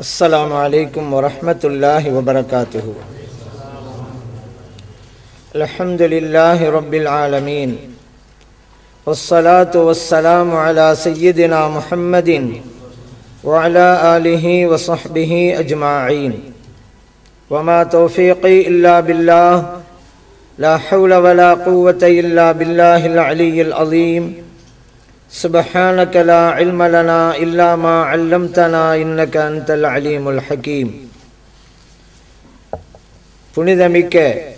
السلام عليكم ورحمة الله وبركاته الحمد لله رب العالمين والصلاة والسلام على سيدنا محمد وعلى آله وصحبه أجمعين وما توفيقي إلا بالله لا حول ولا قوة إلا بالله العلي العظيم سبحانك لا علم لنا إلا ما علمتنا إنك أنت العليم الحكيم புனிதமிக்க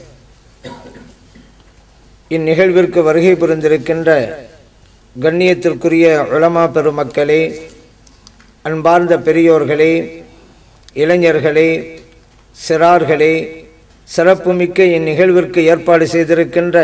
இந்நிகழ்விற்கு வருகை புரிந்திருக்கின்ற கண்ணியத்திற்குரிய உளமா பெருமக்களே அன்பார்ந்த பெரியோர்களே இளைஞர்களே சிறார்களே சிறப்புமிக்க இந்நிகழ்விற்கு ஏற்பாடு செய்திருக்கின்ற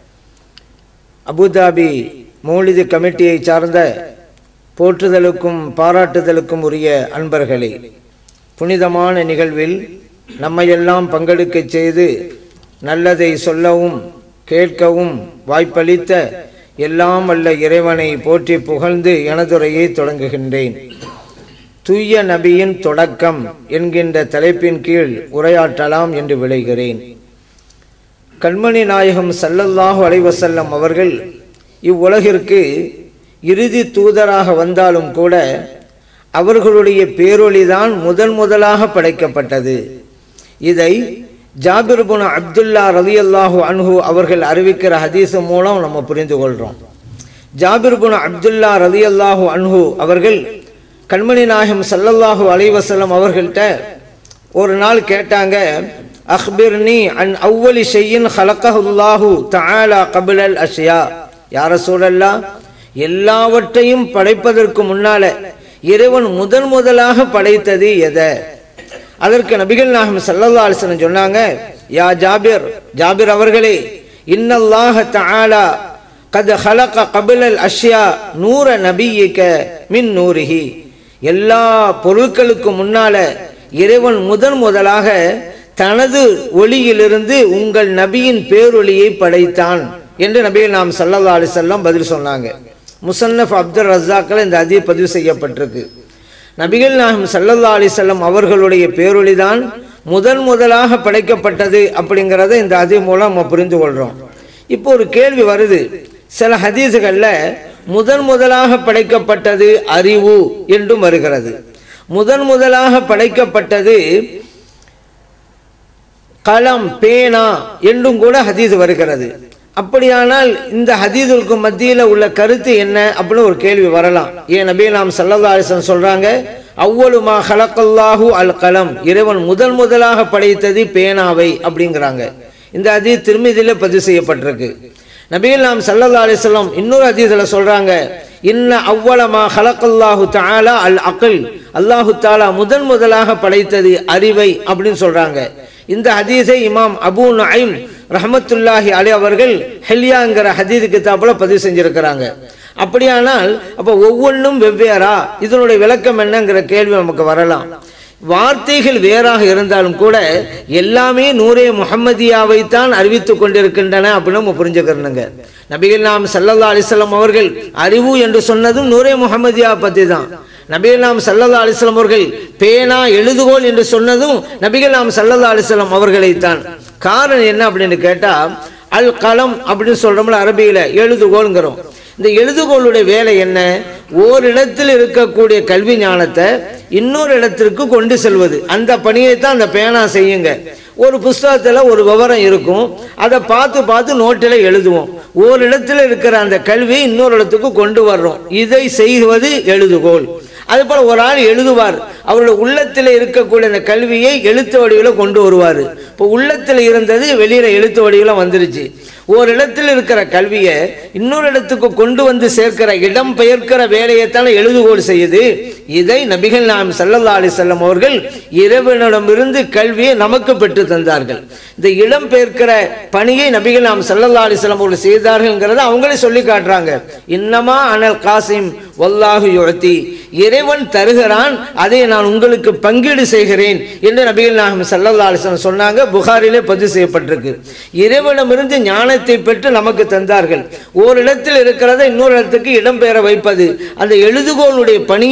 அபுதாபி மௌலிது கமிட்டியை சார்ந்த போற்றுதலுக்கும் பாராட்டுதலுக்கும் உரிய அன்பர்களே புனிதமான நிகழ்வில் நம்மையெல்லாம் பங்கெடுக்கச் செய்து நல்லதை சொல்லவும் கேட்கவும் வாய்ப்பளித்த எல்லாம் அல்ல இறைவனை போற்றி புகழ்ந்து எனதுரையை தொடங்குகின்றேன் தூய நபியின் தொடக்கம் என்கின்ற தலைப்பின் கீழ் உரையாற்றலாம் என்று விளைகிறேன் கண்மணி நாயகம் சல்லல்லாஹு அலைவசல்லம் அவர்கள் இவ்வுலகிற்கு இறுதி தூதராக வந்தாலும் கூட அவர்களுடைய பேரொளிதான் முதன் முதலாக படைக்கப்பட்டது இதை ஜாபிர்புன் அப்துல்லா ரவி அல்லாஹூ அன்ஹு அவர்கள் அறிவிக்கிற ஹதீஸ் மூலம் நம்ம புரிந்து கொள்கிறோம் ஜாபிர்புன் அப்துல்லா ரவி அல்லாஹூ அன்ஹு அவர்கள் கண்மணி நாயகம் சல்லல்லாஹு அலைவசல்லம் அவர்கள்ட்ட ஒரு நாள் கேட்டாங்க அஹ்பிர்னி அன் அவ்வலி ஷெய்யின் ஹலக்கஹுல்லாஹு தஆலா கபிலல் அஷ்யா யார சூழல்லா எல்லாவற்றையும் படைப்பதற்கு முன்னால இறைவன் முதன் முதலாக படைத்தது எதை அதற்கு நபிகள் நாகம் சல்லல்லா அலிஸ்லம் சொன்னாங்க யா ஜாபிர் ஜாபிர் அவர்களே இன்னல்லாஹ தஆலா கத் ஹலக கபிலல் அஷ்யா நூற நபியிக்க மின் நூரிஹி எல்லா பொருட்களுக்கு முன்னால இறைவன் முதன் முதலாக தனது ஒளியிலிருந்து உங்கள் நபியின் பேரொளியை படைத்தான் என்று நபிகள் நாம் சல்லல்லா அலி செல்லம் பதில் சொன்னாங்க முசன்னஃப் அப்துல் ரஸாக்கில் இந்த அதிக பதிவு செய்யப்பட்டிருக்கு நபிகள் நாகம் சல்லல்லா அலி செல்லம் அவர்களுடைய பேரொளி தான் முதன் முதலாக படைக்கப்பட்டது அப்படிங்கிறத இந்த அதி மூலம் நம்ம புரிந்து கொள்கிறோம் இப்போ ஒரு கேள்வி வருது சில ஹதீஸுகளில் முதன் முதலாக படைக்கப்பட்டது அறிவு என்றும் வருகிறது முதன் முதலாக படைக்கப்பட்டது களம் பேனா என்றும் கூட ஹதீஸ் வருகிறது அப்படியானால் இந்த ஹதீதுக்கு மத்தியில் உள்ள கருத்து என்ன அப்படின்னு ஒரு கேள்வி வரலாம் ஏன் நபி நாம் சல்லல்லா அலிசன் சொல்றாங்க அவ்வளுமா ஹலக்கல்லாஹு அல் கலம் இறைவன் முதல் முதலாக படைத்தது பேனாவை அப்படிங்கிறாங்க இந்த ஹதீஸ் திருமதியில பதிவு செய்யப்பட்டிருக்கு நபிகள் நாம் சல்லல்லா அலிஸ்லாம் இன்னொரு அதீதில் சொல்றாங்க இன்ன அவ்வளமா ஹலக்கல்லாஹு தாலா அல் அக்கல் அல்லாஹு தாலா முதன் முதலாக படைத்தது அறிவை அப்படின்னு சொல்றாங்க இந்த ஹதீஸை இமாம் அபு நைம் ரஹமத்துல்லாஹி அலி அவர்கள் ஹெல்யாங்கிற ஹதீது கிதாப்புல பதிவு செஞ்சிருக்கிறாங்க அப்படியானால் அப்போ ஒவ்வொன்றும் வெவ்வேறா இதனுடைய விளக்கம் என்னங்கிற கேள்வி நமக்கு வரலாம் வார்த்தைகள் வேறாக இருந்தாலும் கூட எல்லாமே நூரே முகமதியாவை தான் அறிவித்துக் கொண்டிருக்கின்றன அப்படின்னு நம்ம புரிஞ்சுக்கிறனுங்க நபிகள் நாம் சல்லல்லா அலிஸ்லாம் அவர்கள் அறிவு என்று சொன்னதும் நூரே முகமதியா பத்தி தான் நபிகள் நாம் சல்லல்லா அலிஸ்லாம் அவர்கள் பேனா எழுதுகோல் என்று சொன்னதும் நபிகள் நாம் சல்லல்லா அலிஸ்லாம் அவர்களைத்தான் காரணம் என்ன அப்படின்னு கேட்டா அல் கலம் அப்படின்னு சொல்றோம்ல அரபியில எழுதுகோள்ங்கிறோம் இந்த எழுதுகோளுடைய வேலை என்ன ஓரிடத்தில் இருக்கக்கூடிய கல்வி ஞானத்தை இன்னொரு இடத்திற்கு கொண்டு செல்வது அந்த பணியை தான் அந்த பேனா செய்யுங்க ஒரு புஸ்தகத்தில் ஒரு விவரம் இருக்கும் அதை பார்த்து பார்த்து நோட்டில் எழுதுவோம் ஒரு இடத்துல இருக்கிற அந்த கல்வியை இன்னொரு இடத்துக்கு கொண்டு வர்றோம் இதை செய்வது எழுதுகோள் அது போல ஒரு ஆள் எழுதுவார் அவருடைய உள்ளத்தில் இருக்கக்கூடிய அந்த கல்வியை எழுத்து வடிவில் கொண்டு வருவார் இப்போ உள்ளத்தில் இருந்தது வெளியில எழுத்து வடிவில் வந்துருச்சு ஒரு இடத்தில் இருக்கிற கல்வியை இன்னொரு இடத்துக்கு கொண்டு வந்து சேர்க்கிற இடம் பெயர்க்கிற வேலையைத்தானே எழுதுகோள் செய்யுது இதை நபிகள் நாம் சல்லல்லா அலி செல்லம் அவர்கள் இறைவனிடமிருந்து கல்வியை நமக்கு பெற்று தந்தார்கள் இந்த இடம் பெயர்க்கிற பணியை நபிகள் நாம் சல்லல்லா அலி செல்லம் அவர்கள் செய்தார்கள்ங்கிறத அவங்களே சொல்லி காட்டுறாங்க இன்னமா அனல் காசிம் வல்லாஹு யுழத்தி இறைவன் தருகிறான் அதை நான் உங்களுக்கு பங்கீடு செய்கிறேன் என்று நபிகள் நாகம் சல்லல்லா அலிஸ்லாம் சொன்னாங்க புகாரிலே பதிவு செய்யப்பட்டிருக்கு இறைவனிடமிருந்து ஞானத்தை பெற்று நமக்கு தந்தார்கள் ஓரிடத்தில் இருக்கிறத இன்னொரு இடத்துக்கு இடம்பெயர வைப்பது அந்த எழுதுகோளுடைய பணியை நபிகள்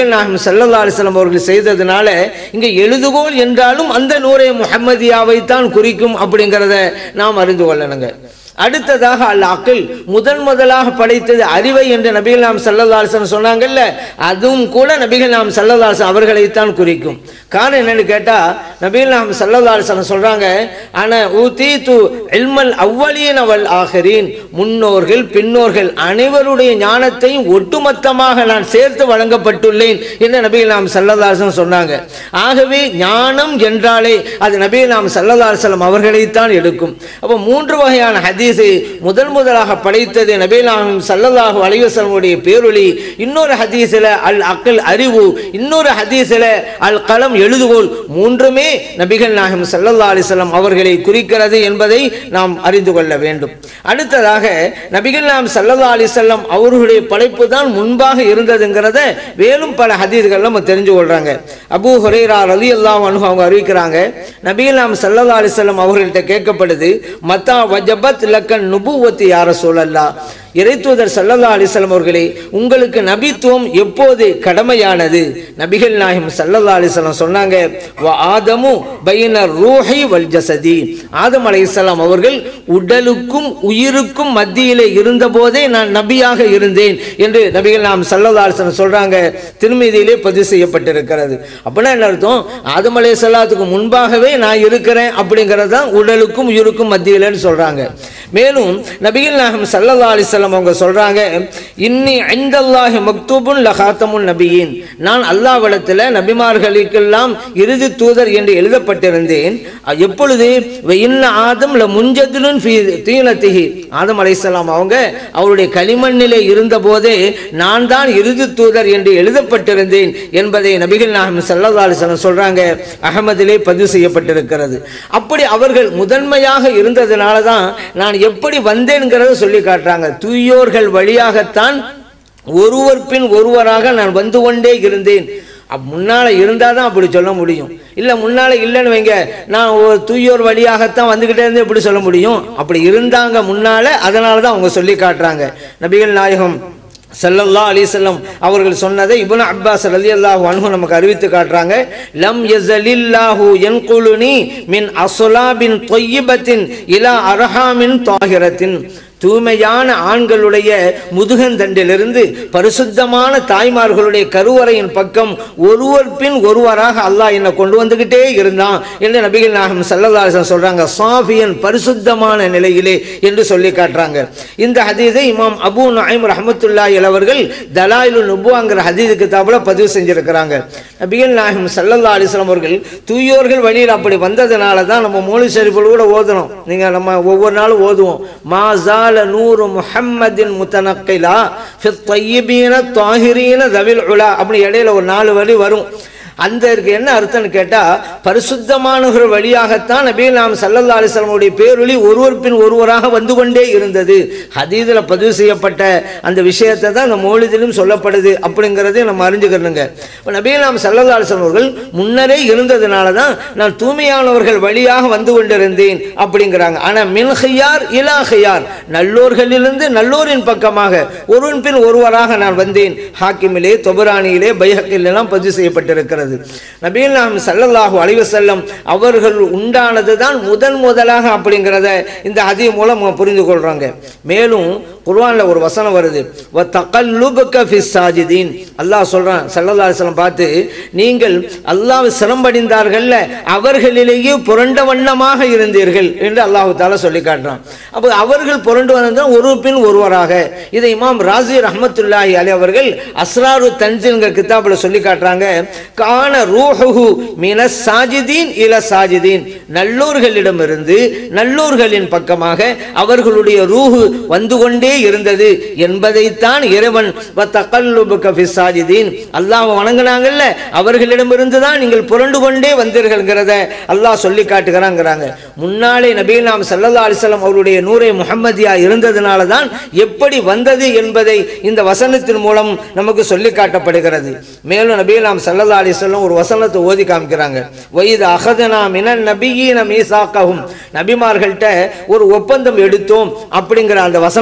நபிகள் நாயகம் ஸல்லல்லாஹு அலைஹி வஸல்லம் அவர்கள் செய்ததுனால இங்க எழுதுகோல் என்றாலும் அந்த நூரை முஹம்மதியாவை தான் குறிக்கும் அப்படிங்கிறத நாம் அறிந்து கொள்ளணுங்க அடுத்ததாக அல் அக்கில் முதன் முதலாக படைத்தது அறிவை என்று நபிகள் நாம் சல்லல்லாசன் சொன்னாங்கல்ல அதுவும் கூட நபிகள் நாம் சல்லல்லாசன் அவர்களைத்தான் குறிக்கும் காரணம் என்னன்னு கேட்டா நபிகள் நாம் சல்லல்லாசன் சொல்றாங்க ஆனா ஊத்தி து இல்மல் அவ்வளியன் அவள் ஆகரீன் முன்னோர்கள் பின்னோர்கள் அனைவருடைய ஞானத்தையும் ஒட்டுமொத்தமாக நான் சேர்த்து வழங்கப்பட்டுள்ளேன் என்று நபிகள் நாம் சல்லல்லாசன் சொன்னாங்க ஆகவே ஞானம் என்றாலே அது நபிகள் நாம் சல்லல்லாசலம் அவர்களைத்தான் எடுக்கும் அப்போ மூன்று வகையான ஹதீஸை முதல் முதலாக படைத்தது நபிலாம் சல்லல்லாஹு அலைவசலமுடைய பேரொளி இன்னொரு ஹதீஸில் அல் அக்கல் அறிவு இன்னொரு ஹதீஸில் அல் கலம் எழுதுகோல் மூன்றுமே நபிகள் நாயகம் சல்லல்லா அலிஸ்லாம் அவர்களை குறிக்கிறது என்பதை நாம் அறிந்து கொள்ள வேண்டும் அடுத்ததாக நபிகள் நாம் சல்லல்லா அலிசல்லாம் அவர்களுடைய படைப்பு தான் முன்பாக இருந்ததுங்கிறத மேலும் பல ஹதீஸ்கள் நம்ம தெரிஞ்சு கொள்றாங்க அபூ ஹுரைரா ரலி அல்லாஹ் அவங்க அறிவிக்கிறாங்க நபிகள் நாம் சல்லல்லா அலிசல்லாம் அவர்கள்ட்ட கேட்கப்படுது மத்தா வஜபத் லக்கன் நுபுவத்தி யார சொல்லல்லா இறைத்தூதர் சல்லல்லா அலிஸ்லாம் அவர்களே உங்களுக்கு நபித்துவம் எப்போது கடமையானது நபிகள் நாயகம் சல்லல்லா அலிஸ்லாம் சொன்னாங்க "வ ஆதமு பைன ரூஹை வல் ஜசதி ஆதம் அலைஹிஸ்ஸலாம் அவர்கள் உடலுக்கும் உயிருக்கும் மத்தியிலே இருந்தபோதே நான் நபியாக இருந்தேன் என்று நபிகள் நாம் சல்லல்லா அலிஸ்லாம் சொல்றாங்க திருமதியிலே பதிவு செய்யப்பட்டிருக்கிறது அப்படின்னா என்ன அர்த்தம் ஆதம் அலைஹிஸ்ஸலாத்துக்கு முன்பாகவே நான் இருக்கிறேன் அப்படிங்கிறது தான் உடலுக்கும் உயிருக்கும் மத்தியிலேன்னு சொல்றாங்க மேலும் நபிகள் நாயகம் சல்லல்லா அலிஸ்லாம் அவங்க சொல்றாங்க இன்னி ஐந்தல்லாஹி மக்தூபுன் லஹாத்தமுன் நபியின் நான் அல்லாஹ்விடத்தில் நபிமார்களுக்கெல்லாம் இறுதி தூதர் என்று எழுதப்பட்டிருந்தேன் அ- எப்பொழுது "வ இன்ன ஆதம் ல முன்ஜதிலுன் ஃபீ தீனத்திஹி ஆதம் அலைஹிஸ்ஸலாம் அவங்க அவருடைய களிமண்ணிலே இருந்தபோதே நான் தான் இறுதி தூதர் என்று எழுதப்பட்டிருந்தேன் என்பதை நபிகள் நாயகம் சல்லல்லா அலிஸ்லாம் சொல்றாங்க அகமதிலே பதிவு செய்யப்பட்டிருக்கிறது அப்படி அவர்கள் முதன்மையாக இருந்ததுனால தான் நான் எப்படி வந்தேன்கிறத சொல்லி காட்டுறாங்க தூயோர்கள் வழியாகத்தான் ஒருவர் பின் ஒருவராக நான் வந்து கொண்டே இருந்தேன் அப் முன்னால இருந்தால் தான் அப்படி சொல்ல முடியும் இல்லை முன்னால இல்லைன்னு வைங்க நான் ஒரு தூயோர் வழியாகத்தான் வந்துக்கிட்டே இருந்து எப்படி சொல்ல முடியும் அப்படி இருந்தாங்க முன்னால அதனால தான் அவங்க சொல்லி காட்டுறாங்க நபிகள் நாயகம் ஸல்லல்லாஹு அலைஹி வஸல்லம் அவர்கள் சொன்னதை இப்னு அப்பாஸ் ரலியல்லாஹு அன்ஹு நமக்கு அறிவித்து காட்டுறாங்க லம் யஸலில்லாஹு யன்குலுனி மின் அஸ்லாபின் தொய்யிபத்தின் இலா அரஹாமின் தாஹிரத்தின் தூய்மையான ஆண்களுடைய முதுகந்தண்டிலிருந்து பரிசுத்தமான தாய்மார்களுடைய கருவறையின் பக்கம் ஒருவர் பின் ஒருவராக அல்லாஹ் என்னை கொண்டு வந்துகிட்டே இருந்தான் என்று நபிகள் நாயகம் சல்லல்லாஹு சொல்றாங்க சாஃபியன் பரிசுத்தமான நிலையிலே என்று சொல்லி காட்டுறாங்க இந்த ஹதீஸை இமாம் அபூ நுஐம் ரஹமத்துல்லாஹி அவர்கள் தலாயிலு நுபுவாங்கிற ஹதீது கிதாபுல பதிவு செஞ்சிருக்கிறாங்க நபிகள் நாயகம் சல்லல்லா அலிஸ்லாம் அவர்கள் தூயோர்கள் வழியில் அப்படி வந்ததுனால தான் நம்ம மூலி ஷரீஃபில் கூட ஓதுறோம் நீங்க நம்ம ஒவ்வொரு நாளும் ஓதுவோம் மா ஜால நூறு முஹம்மதின் முத்தனக்கிலா ஃபித் தையிபீன தாஹிரீன தவில் உலா அப்படி இடையில ஒரு நாலு வரி வரும் அந்த இருக்கு என்ன அர்த்தம்னு கேட்டா பரிசுத்தமானவர்கள் வழியாகத்தான் நபி நாம் சல்லல்லா அலிஸ்லாமுடைய பேரொளி ஒருவர் பின் ஒருவராக வந்து கொண்டே இருந்தது ஹதீதில் பதிவு செய்யப்பட்ட அந்த விஷயத்தை தான் இந்த மௌலிதிலும் சொல்லப்படுது அப்படிங்கிறதை நம்ம அறிஞ்சுக்கணுங்க இப்போ நபி நாம் சல்லல்லா அலிஸ்லாம் அவர்கள் முன்னரே இருந்ததுனால தான் நான் தூய்மையானவர்கள் வழியாக வந்து கொண்டிருந்தேன் அப்படிங்கிறாங்க ஆனால் மின்ஹையார் இலாஹையார் நல்லோர்களிலிருந்து நல்லோரின் பக்கமாக ஒருவன் பின் ஒருவராக நான் வந்தேன் ஹாக்கிமிலே தொபரானியிலே பைஹக்கில் எல்லாம் பதிவு செய்யப்பட்டிருக்கிறது நபீல் நாம் சல்லல்லாஹு அலைஹி வஸல்லம் அவர்கள் உண்டானது தான் முதன் முதலாக அப்படிங்கிறத இந்த ஹதீ மூலம் நம்ம புரிந்து கொள்றாங்க மேலும் குர்ஆன்ல ஒரு வசனம் வருது வ தகல்லுபக ஃபிஸ் சாஜிதீன் அல்லாஹ் சொல்றான் சல்லல்லாஹு அலைஹி வஸல்லம் பார்த்து நீங்கள் அல்லாஹ் சிரம்படிந்தார்கள்ல அவர்களிலேயே புரண்ட வண்ணமாக இருந்தீர்கள் என்று அல்லாஹ் தாலா சொல்லி காட்டுறான் அப்போ அவர்கள் புரண்டு வந்தா ஒரு பின் ஒருவராக இதை இமாம் ராசி ரஹமத்துல்லாஹி அலி அவர்கள் அஸ்ராரு தன்சில்ங்கிற கிதாபில் சொல்லி காட்டுறாங்க கான ரூஹுஹு மின சாஜிதீன் இல சாஜிதீன் நல்லோர்களிடமிருந்து நல்லோர்களின் பக்கமாக அவர்களுடைய ரூஹு வந்து கொண்டே இருந்தது என்பதைத்தான் இறைவன் வத்தகல்லுபுக ஃபி சாஜிதீன் அல்லாஹ் வணங்குனாங்கல்ல அவர்களிடமிருந்து தான் நீங்கள் புரண்டு கொண்டே வந்தீர்கள்ங்கிறத அல்லாஹ் சொல்லி காட்டுகிறாங்கிறாங்க முன்னாலே நபீல் நாம் சல்லல்லா அலிஸ்லாம் அவருடைய நூரை முஹம்மதியா இருந்ததுனால தான் எப்படி வந்தது என்பதை இந்த வசனத்தின் மூலம் நமக்கு சொல்லி காட்டப்படுகிறது மேலும் நபீல் நாம் சல்லல்லா அலிஸ்லாம் ஒரு வசனத்தை ஓதி காமிக்கிறாங்க வயது அகதனா மினன் நபியீன மீசாக்கவும் நபிமார்கள்ட்ட ஒரு ஒப்பந்தம் எடுத்தோம் அப்படிங்கிற அந்த வசனத்தை ஓதி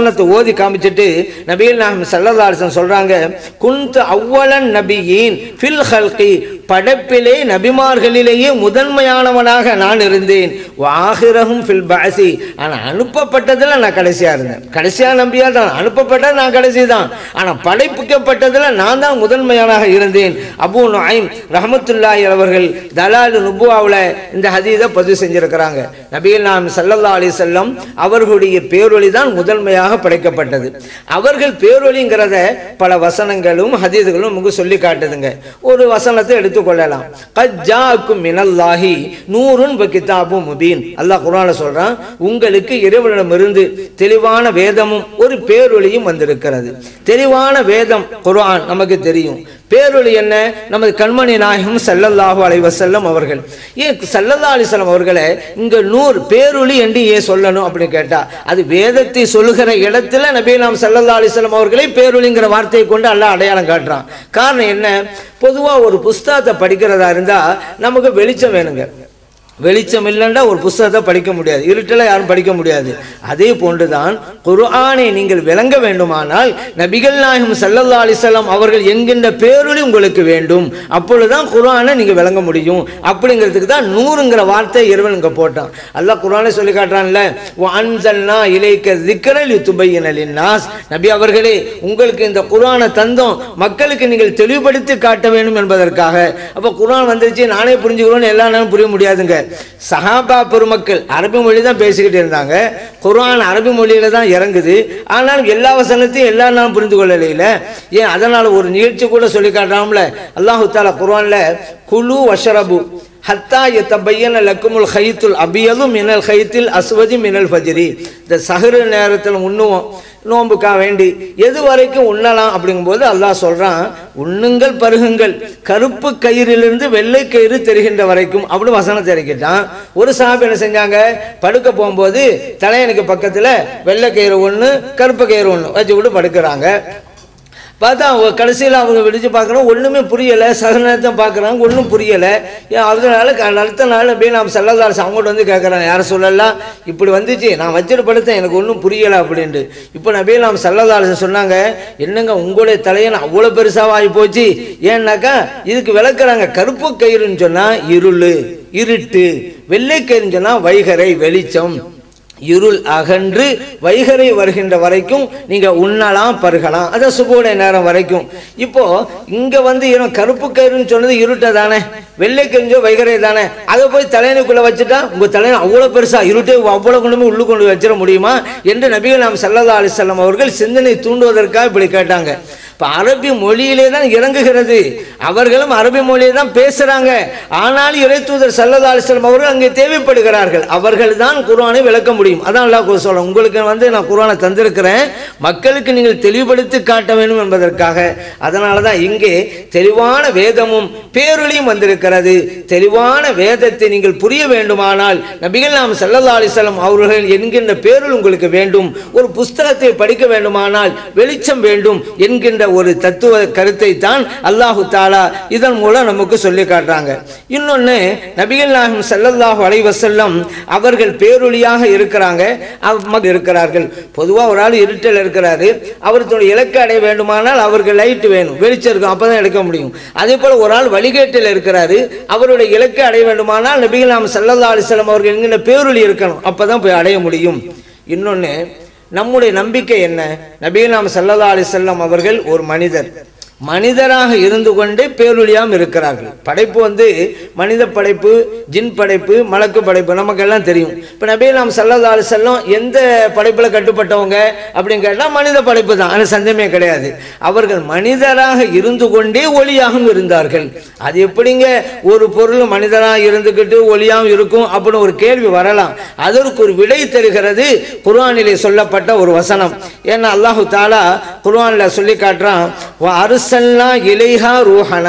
ஓதி காமிச்சிட்டு நபிகள் நாயகம் ஸல்லல்லாஹு அலைஹி வஸல்லம் சொல்றாங்க குன்து அவ்வளன் நபியின் ஃபில் ஹல்கி படைப்பிலே நபிமார்களிலேயே முதன்மையானவனாக நான் இருந்தேன் வாகிரஹும் ஃபில் பாசி ஆனா அனுப்பப்பட்டதுல நான் கடைசியா இருந்தேன் கடைசியா நம்பியா தான் அனுப்பப்பட்டது நான் கடைசி தான் ஆனா படைப்பிக்கப்பட்டதுல நான் தான் முதன்மையானாக இருந்தேன் அபூ நுஐம் ரஹமத்துல்லாஹி அவர்கள் தலால் நுபுவாவுல இந்த ஹதீஸை பதிவு செஞ்சிருக்கிறாங்க நபிகள் நாம் ஸல்லல்லாஹு அலைஹி வஸல்லம் அவர்களுடைய பேரொளி தான் முதன்மையாக படைக்கப்பட்டது அவர்கள் பேரொளிங்கிறத பல வசனங்களும் ஹதீதுகளும் நமக்கு சொல்லி காட்டுதுங்க ஒரு வசனத்தை எடுத்துக்கொள்ளலாம் கஜ்ஜாக்கும் மினல்லாஹி நூறுன் வ கிதாபும் முபீன் அல்லாஹ் குர்ஆன்ல சொல்றான் உங்களுக்கு இறைவனிடமிருந்து தெளிவான வேதமும் ஒரு பேரொளியும் வந்திருக்கிறது தெளிவான வேதம் குர்ஆன் நமக்கு தெரியும் பேரொளி என்ன நமது கண்மணி நாயகம் ஸல்லல்லாஹு அலைஹி வஸல்லம் அவர்கள் ஏன் ஸல்லல்லாஹு அலைஹி வஸல்லம் அவர்களை இங்க நூறு பேரொளி என்று ஏன் சொல்லணும் அப்படின்னு கேட்டா அது வேதத்தை சொல்லுகிற இடத்துல நபி நாம் ஸல்லல்லாஹு அலைஹி வஸல்லம் அவர்களை பேரொளிங்கிற வார்த்தையை கொண்டு அல்லாஹ் அடையாளம் காட்டுறான் காரணம் என்ன பொதுவா ஒரு புஸ்தகத்தை படிக்கிறதா இருந்தா நமக்கு வெளிச்சம் வேணுங்க வெளிச்சம் இல்லைன்னா ஒரு புஸ்தகத்தை படிக்க முடியாது இருட்டில் யாரும் படிக்க முடியாது அதே போன்றுதான் குர்ஆனை நீங்கள் விளங்க வேண்டுமானால் நபிகள் நாயகம் ஸல்லல்லாஹு அலைஹி வஸல்லம் அவர்கள் என்கின்ற பேரொளி உங்களுக்கு வேண்டும் அப்பொழுதுதான் குர்ஆனை நீங்கள் விளங்க முடியும் அப்படிங்கிறதுக்கு தான் நூறுங்கிற வார்த்தை இறைவன் இங்கே போட்டான் அல்லாஹ் குர்ஆனை சொல்லி காட்டுறான்ல அன்சல்னா இலைக்க திக்கரல் யுத்துபையின லின்னாஸ் நபி அவர்களே உங்களுக்கு இந்த குர்ஆனை தந்தோம் மக்களுக்கு நீங்கள் தெளிவுபடுத்தி காட்ட வேண்டும் என்பதற்காக அப்போ குர்ஆன் வந்துருச்சு நானே புரிஞ்சுக்கிறோன்னு எல்லா நேரம் புரிய முடியாதுங்க சஹாபா பெருமக்கள் அரபி மொழி தான் பேசிக்கிட்டு இருந்தாங்க குர்ஆன் அரபி மொழியில தான் இறங்குது ஆனாலும் எல்லா வசனத்தையும் எல்லா நாளும் புரிந்து கொள்ளலையில ஏன் அதனால ஒரு நிகழ்ச்சி கூட சொல்லி காட்டாமல அல்லாஹு தாலா குர்ஆன்ல குலு வஷரபு ஹத்தா எத்தபையன லக்குமுல் ஹைத்துல் அபியது மினல் ஹைத்தில் அஸ்வதி மினல் ஃபஜ்ரி இந்த சஹரு நேரத்தில் உண்ணுவோம் நோம்புக்காக வேண்டி எது வரைக்கும் உண்ணலாம் அப்படிங்கும்போது அல்லாஹ் சொல்றான் உண்ணுங்கள் பருகுங்கள் கருப்பு கயிறிலிருந்து வெள்ளை கயிறு தெரிகின்ற வரைக்கும் அப்படி வசனத்தை இறக்கிட்டான் ஒரு சாபி என்ன செஞ்சாங்க படுக்க போகும்போது தலையனுக்கு பக்கத்துல வெள்ளை கயிறு ஒன்று கருப்பு கயிறு ஒன்று வச்சு விட்டு படுக்கிறாங்க பார்த்தா அவங்க கடைசியில் அவங்க விடிச்சு பார்க்குறோம் ஒன்றுமே புரியலை சக நேரத்தை பார்க்குறாங்க ஒன்றும் புரியலை ஏன் அதனால க- அடுத்த நாள் அப்படியே நாம் செல்லதாரசு அவங்கள்ட்ட வந்து கேட்குறாங்க யாரை சொல்லலாம் இப்படி வந்துச்சு நான் வச்சுட்டு படுத்தேன் எனக்கு ஒன்றும் புரியலை அப்படின்ட்டு இப்போ நபியே நாம் செல்லதாரசு சொன்னாங்க என்னங்க உங்களுடைய தலையன் அவ்வளோ பெருசாக ஆகி போச்சு ஏன்னாக்கா இதுக்கு விளக்குறாங்க கருப்பு கயிறுன்னு சொன்னால் இருள் இருட்டு வெள்ளை கயிறுன்னு சொன்னால் வைகரை வெளிச்சம் இருள் அகன்று வைகரை வருகின்ற வரைக்கும் நீங்க உண்ணலாம் பருகலாம் அதான் சுபோடைய நேரம் வரைக்கும் இப்போ இங்க வந்து இவன் கருப்பு கயிறுன்னு சொன்னது இருட்டை தானே வெள்ளை கரிஞ்சோ வைகரை தானே அதை போய் தலையனுக்குள்ள வச்சுட்டா உங்க தலையன் அவ்வளவு பெருசா இருட்டே அவ்வளவு கொண்டு போய் உள்ளு கொண்டு வச்சிட முடியுமா என்று நபிகள் நாம் சல்லல்லா அலிசல்லாம் அவர்கள் சிந்தனை தூண்டுவதற்காக இப்படி கேட்டாங்க இப்போ அரபி மொழியிலே தான் இறங்குகிறது அவர்களும் அரபி மொழியை தான் பேசுறாங்க ஆனால் இறைத்தூதர் சல்லல்லா அலிஸ்லாம் அவர்கள் அங்கே தேவைப்படுகிறார்கள் அவர்கள் தான் குர்ஆனை விளக்க முடியும் அதான் அல்லாஹ் சொல்றேன் உங்களுக்கு வந்து நான் குர்ஆனை தந்திருக்கிறேன் மக்களுக்கு நீங்கள் தெளிவுபடுத்தி காட்ட வேண்டும் என்பதற்காக அதனால தான் இங்கே தெளிவான வேதமும் பேரொளியும் வந்திருக்கிறது தெளிவான வேதத்தை நீங்கள் புரிய வேண்டுமானால் நபிகள் நாம் சல்லல்லா அலிஸ்லாம் அவர்கள் என்கின்ற பேருள் உங்களுக்கு வேண்டும் ஒரு புஸ்தகத்தை படிக்க வேண்டுமானால் வெளிச்சம் வேண்டும் என்கின்ற ஒரு தத்துவ கருத்தை தான் அல்லாஹு தாலா இதன் மூலம் நமக்கு சொல்லி காட்டுறாங்க இன்னொன்று நபிகள் நாயகம் ஸல்லல்லாஹு அலைஹி வஸல்லம் அவர்கள் பேரொளியாக இருக்கிறாங்க அவ- இருக்கிறார்கள் பொதுவாக ஒரு ஆள் இருட்டில் இருக்கிறாரு அவருடைய இலக்கை அடைய வேண்டுமானால் அவருக்கு லைட் வேணும் வெளிச்சம் இருக்கும் அப்பதான் எடுக்க முடியும் அதே போல ஒரு ஆள் வழிகேட்டில் இருக்கிறாரு அவருடைய இலக்கை அடைய வேண்டுமானால் நபிகள் நாம் ஸல்லல்லாஹு அலைஹி வஸல்லம் அவர்கள் என்கிற பேரொளி இருக்கணும் அப்பதான் போய் அடைய முடியும் இன்னொன்று நம்முடைய நம்பிக்கை என்ன நபிகள் நாம் ஸல்லல்லாஹு அலைஹி வஸல்லம் அவர்கள் ஒரு மனிதர் மனிதராக இருந்து கொண்டே பேரொழியாம் இருக்கிறார்கள் படைப்பு வந்து மனித படைப்பு ஜின் படைப்பு மலக்கு படைப்பு நமக்கெல்லாம் தெரியும் இப்போ நபி நாம் சல்லல்லா செல்லம் எந்த படைப்பில் கட்டுப்பட்டவங்க அப்படின்னு கேட்டால் மனித படைப்பு தான் அது சந்தேகமே கிடையாது அவர்கள் மனிதராக இருந்து கொண்டே ஒளியாகவும் இருந்தார்கள் அது எப்படிங்க ஒரு பொருள் மனிதராக இருந்துக்கிட்டு ஒளியாகவும் இருக்கும் அப்படின்னு ஒரு கேள்வி வரலாம் அதற்கு ஒரு விடை தருகிறது குர்ஆனிலே சொல்லப்பட்ட ஒரு வசனம் ஏன்னா அல்லாஹு தாலா குர்ஆன்ல சொல்லி காட்டுறான் "வ அர்சல்னா இலைஹா ரூஹனா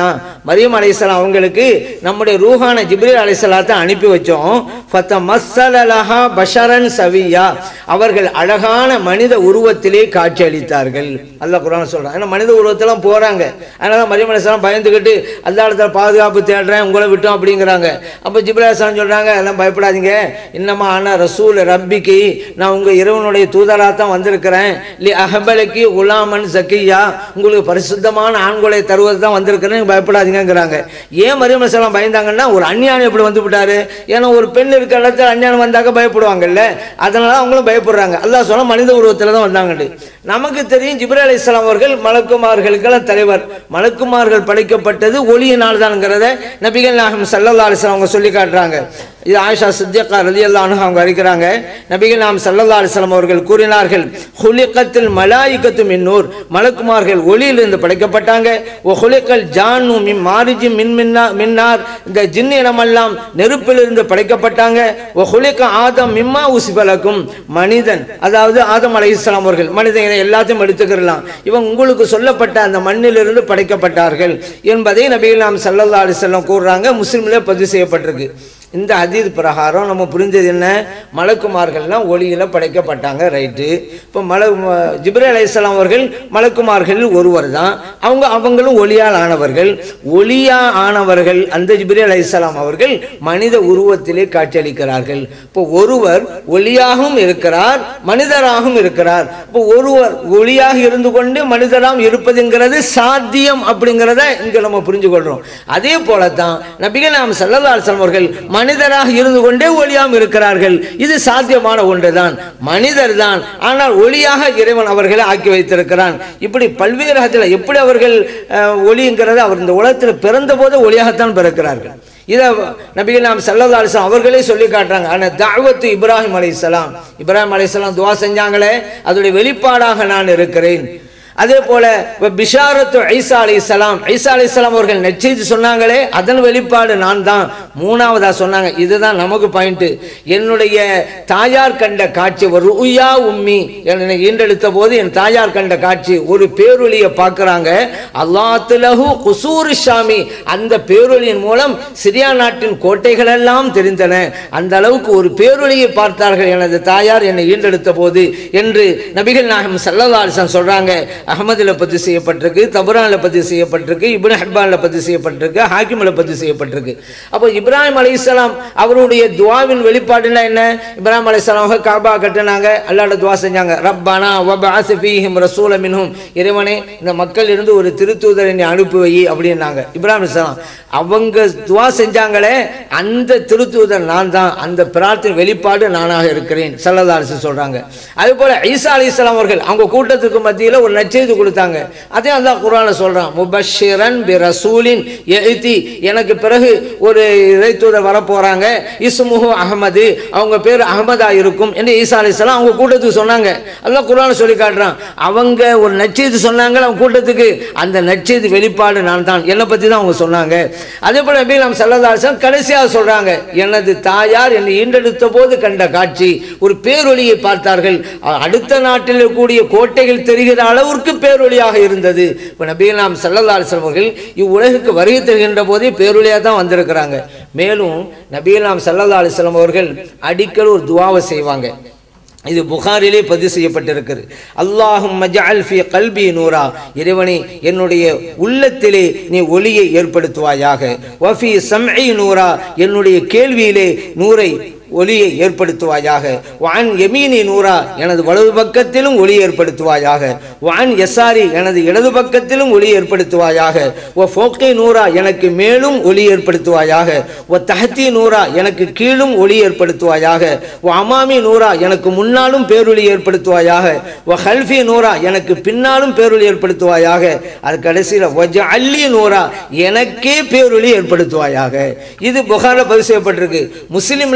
மரியம் அலைஹிஸ்ஸலாம் அவங்களுக்கு நம்முடைய ரூஹான ஜிப்ரீல் அலைஹிஸ்ஸலாத்தை அனுப்பி வச்சோம் ஃபத்த மஸ்ஸலலஹா பஷரன் சவியா அவர்கள் அழகான மனித உருவத்திலே காட்சி அளித்தார்கள் அல்லாஹ் குர்ஆன் சொல்றான் ஏன்னா மனித உருவத்தெல்லாம் போறாங்க அதனால தான் மரியம் அலைஹிஸ்ஸலாம் பயந்துக்கிட்டு அல்லாஹ் பாதுகாப்பு தேடுறேன் உங்களை விட்டோம் அப்படிங்கிறாங்க அப்போ ஜிப்ரீல் அலைஹிஸ்ஸலாம் சொல்றாங்க எல்லாம் பயப்படாதீங்க இன்னமா ஆனா ரசூல் ரப்பிக்கு நான் உங்க இறைவனுடைய தூதராக தான் வந்திருக்கிறேன் லி அஹபலக்கி உலாமன் சக்கியா உங்களுக்கு பரிசுத்தமான ஆண்களை தருவது தான் வந்திருக்கிறேன் நீங்க பயப்படாதீங்கங்கிறாங்க ஏன் மரியம் அலைஹிஸ்ஸலாம் பயந்தாங்கன்னா ஒரு அந்நியானம் எப்படி வந்து விட்டாரு ஏன்னா ஒரு பெண் இருக்கிற இடத்துல அந்நியானம் வந்தாக்க பயப்படுவாங்கல்ல அதனால அவங்களும் பயப்படுறாங்க அல்லாஹ் சொன்ன மனித உருவத்தில் தான் வந்தாங்கன்னு நமக்கு தெரியும் ஜிப்ரீல் அலைஹிஸ்ஸலாம் அவர்கள் மலக்குமார்களுக்கெல்லாம் தலைவர் மலக்குமார்கள் படைக்கப்பட்டது ஒளியினால் தான்ங்கிறத நபிகள் நாயகம் சல்லல்லா அலிஸ்லாம் அவங்க சொல்லி காட்டுறாங்க இது ஆயிஷா சித்தியக்கா ரலி அல்லானு அவங்க அறிக்கிறாங்க நபிகள் நாம் சல்லல்லா அலிஸ்லாம் அவர்கள் கூறினார்கள் ஹுலிகத்தில் மலாயிக்கத்து மின்னூர் மலக்குமார்கள் ஒளியிலிருந்து படைக்கப்பட்டாங்க ஓ ஹுலிக்கல் ஜானு மின் மாரிஜி மின் மின்னா மின்னார் இந்த ஜின் இனமெல்லாம் நெருப்பிலிருந்து படைக்கப்பட்டாங்க ஓ ஹுலிக்க ஆதம் மிம்மா உசிபலக்கும் மனிதன் அதாவது ஆதம் அலைஹிஸ்ஸலாம் அவர்கள் மனிதன் இதை எல்லாத்தையும் எடுத்துக்கிறலாம் இவன் உங்களுக்கு சொல்லப்பட்ட அந்த மண்ணிலிருந்து படைக்கப்பட்டார்கள் என்பதை நபிகள் நாம் சல்லல்லா அலிஸ்லாம் கூறுறாங்க முஸ்லிம்ல பதிவு செய்யப்பட்டிருக்கு இந்த ஹதீத் பிரகாரம் நம்ம புரிஞ்சது என்ன மலக்குமார்கள்லாம் ஒளியில் படைக்கப்பட்டாங்க ரைட்டு இப்போ மல ஜிப்ரே அலைஹிஸ்ஸலாம் அவர்கள் மலக்குமார்களில் ஒருவர் தான் அவங்க அவங்களும் ஒளியால் ஆனவர்கள் ஒளியா ஆனவர்கள் அந்த ஜிப்ரே அலைஹிஸ்ஸலாம் அவர்கள் மனித உருவத்திலே காட்சியளிக்கிறார்கள் இப்போ ஒருவர் ஒளியாகவும் இருக்கிறார் மனிதராகவும் இருக்கிறார் இப்போ ஒருவர் ஒளியாக இருந்து கொண்டு மனிதராம் இருப்பதுங்கிறது சாத்தியம் அப்படிங்கிறத இங்க நம்ம புரிஞ்சு கொள்றோம் அதே போல தான் நபிகள் நாம் சல்லல்லா அலிஸ்லாம் அவர்கள் மனிதராக இருந்து கொண்டே ஒளியாம் இருக்கிறார்கள் இது சாத்தியமான ஒன்றுதான் மனிதர் தான் ஆனால் ஒளியாக இறைவன் அவர்களை ஆக்கி வைத்திருக்கிறான் இப்படி பல்வேறு ஹத்தில் எப்படி அவர்கள் அஹ், ஒளிங்கிறத அவர் இந்த உலகத்தில் பிறந்த போது ஒளியாகத்தான் பிறக்கிறார்கள் இதை நபிகள் நாம் சல்லல்லா அலிஸ்லாம் அவர்களே சொல்லி காட்டுறாங்க ஆனால் தாவத்து இப்ராஹிம் அலைஹிஸ்ஸலாம் இப்ராஹிம் அலைஹிஸ்ஸலாம் துவா செஞ்சாங்களே அதோடைய வெளிப்பாடாக நான் இருக்கிறேன் அதே போல இப்ப பிஷாரத்து ஐசா அலி இஸ்லாம் ஐசா அலி இஸ்லாம் அவர்கள் நெச்செய்தி சொன்னாங்களே அதன் வெளிப்பாடு நான் தான் மூணாவதா சொன்னாங்க இதுதான் நமக்கு பாயிண்ட் என்னுடைய தாயார் கண்ட காட்சி ஒரு உயா உம்மி என்னை ஈண்டெடுத்த போது என் தாயார் கண்ட காட்சி ஒரு பேரொளியை பார்க்கறாங்க அல்லாத்துலஹு குசூர் ஷாமி அந்த பேரொளியின் மூலம் சிரியா நாட்டின் கோட்டைகள் எல்லாம் தெரிந்தன அந்த அளவுக்கு ஒரு பேரொளியை பார்த்தார்கள் எனது தாயார் என்னை ஈண்டெடுத்த போது என்று நபிகள் நாயகம் சல்லல்லா அலிஸ்லாம் சொல்றாங்க அகமதுல பதிவு செய்யப்பட்டிருக்கு தபுரான்ல பதிவு செய்யப்பட்டிருக்கு இப்னு ஹப்பான்ல பதிவு செய்யப்பட்டிருக்கு ஹாக்கிம்ல பதிவு செய்யப்பட்டிருக்கு அப்போ இப்ராஹிம் அலைஹிஸ்ஸலாம் அவருடைய துவாவின் வெளிப்பாடுனா என்ன இப்ராஹிம் அலைஹிஸ்ஸலாம் அவங்க காபா கட்டினாங்க அல்லாஹ்ட துவா செஞ்சாங்க ரப்பானா வபஅஸ் ஃபீஹிம் ரசூல மின்ஹும் இறைவனே இந்த மக்கள் இருந்து ஒரு திருத்தூதரை நீ அனுப்பி வை அப்படின்னாங்க இப்ராஹிம் அலைஹிஸ்ஸலாம் அவங்க துவா செஞ்சாங்களே அந்த திருத்தூதர் நான் தான் அந்த பிரார்த்தனை வெளிப்பாடு நானாக இருக்கிறேன் சல்லல்லா அலிஸ்லாம் சொல்றாங்க அதே போல ஈசா அலைஹிஸ்ஸலாம் அவர்கள் அவங்க கூட்டத்துக்கு மத்தியில் ஒரு நற்செய்தி கொடுத்தாங்க அதே அல்லாஹ் குர்ஆன்ல சொல்றான் முபஷிரன் பி ரசூலின் யஅதி எனக்கு பிறகு ஒரு இறைத்தூதர் வர போறாங்க இஸ்முஹு அஹமது அவங்க பேர் அஹமதா இருக்கும் என்று ஈசா அலைஹிஸ்ஸலாம் அவங்க கூட்டத்துக்கு சொன்னாங்க அல்லாஹ் குர்ஆன்ல சொல்லி காட்டுறான் அவங்க ஒரு நற்செய்தி சொன்னாங்க அவங்க கூட்டத்துக்கு அந்த நற்செய்தி வெளிப்பாடு நான் தான் என்னை பத்தி தான் அவங்க சொன்னாங்க அதே போல நபி நாம் சல்லல்லாஹு கடைசியாக சொல்றாங்க எனது தாயார் என்னை ஈண்டெடுத்த போது கண்ட காட்சி ஒரு பேரொளியை பார்த்தார்கள் அ- அடுத்த நாட்டில் இருக்கக்கூடிய கோட்டைகள் தெரிகிற அளவிற்கு பேரொளியாக இருந்தது இப்போ நபிகள் நாம் சல்லல்லா அலிஸ்லாம் அவர்கள் இவ்வுலகுக்கு வருகை தருகின்ற போதே பேரொளியாக தான் வந்திருக்கிறாங்க மேலும் நபிகள் நாம் சல்லல்லா அலிஸ்லாம் அவர்கள் அடிக்கடி ஒரு துவாவை செய்வாங்க இது புகாரிலே பதிவு செய்யப்பட்டிருக்கிறது அல்லாஹும் மஜஅல் ஃபி கல்பி நூரா இறைவனே என்னுடைய உள்ளத்திலே நீ ஒளியை ஏற்படுத்துவாயாக வஃபி சம்இ நூரா என்னுடைய கேள்வியிலே நூரை ஒளியை ஏற்படுத்துவாயாக வான் எமீனி நூரா எனது வலது பக்கத்திலும் ஒளி ஏற்படுத்துவாயாக வான் எசாரி எனது இடது பக்கத்திலும் ஒளி ஏற்படுத்துவாயாக ஓ ஃபோக்கை நூரா எனக்கு மேலும் ஒளி ஏற்படுத்துவாயாக ஓ தஹத்தி நூரா எனக்கு கீழும் ஒளி ஏற்படுத்துவாயாக ஓ அமாமி நூரா எனக்கு முன்னாலும் பேரொளி ஏற்படுத்துவாயாக ஓ ஹல்ஃபி நூரா எனக்கு பின்னாலும் பேரொளி ஏற்படுத்துவாயாக அது கடைசியில் ஒஜ அல்லி நூரா எனக்கே பேரொளி ஏற்படுத்துவாயாக இது புகாரில் பதிவு செய்யப்பட்டிருக்கு முஸ்லீம்ல இன்னொரு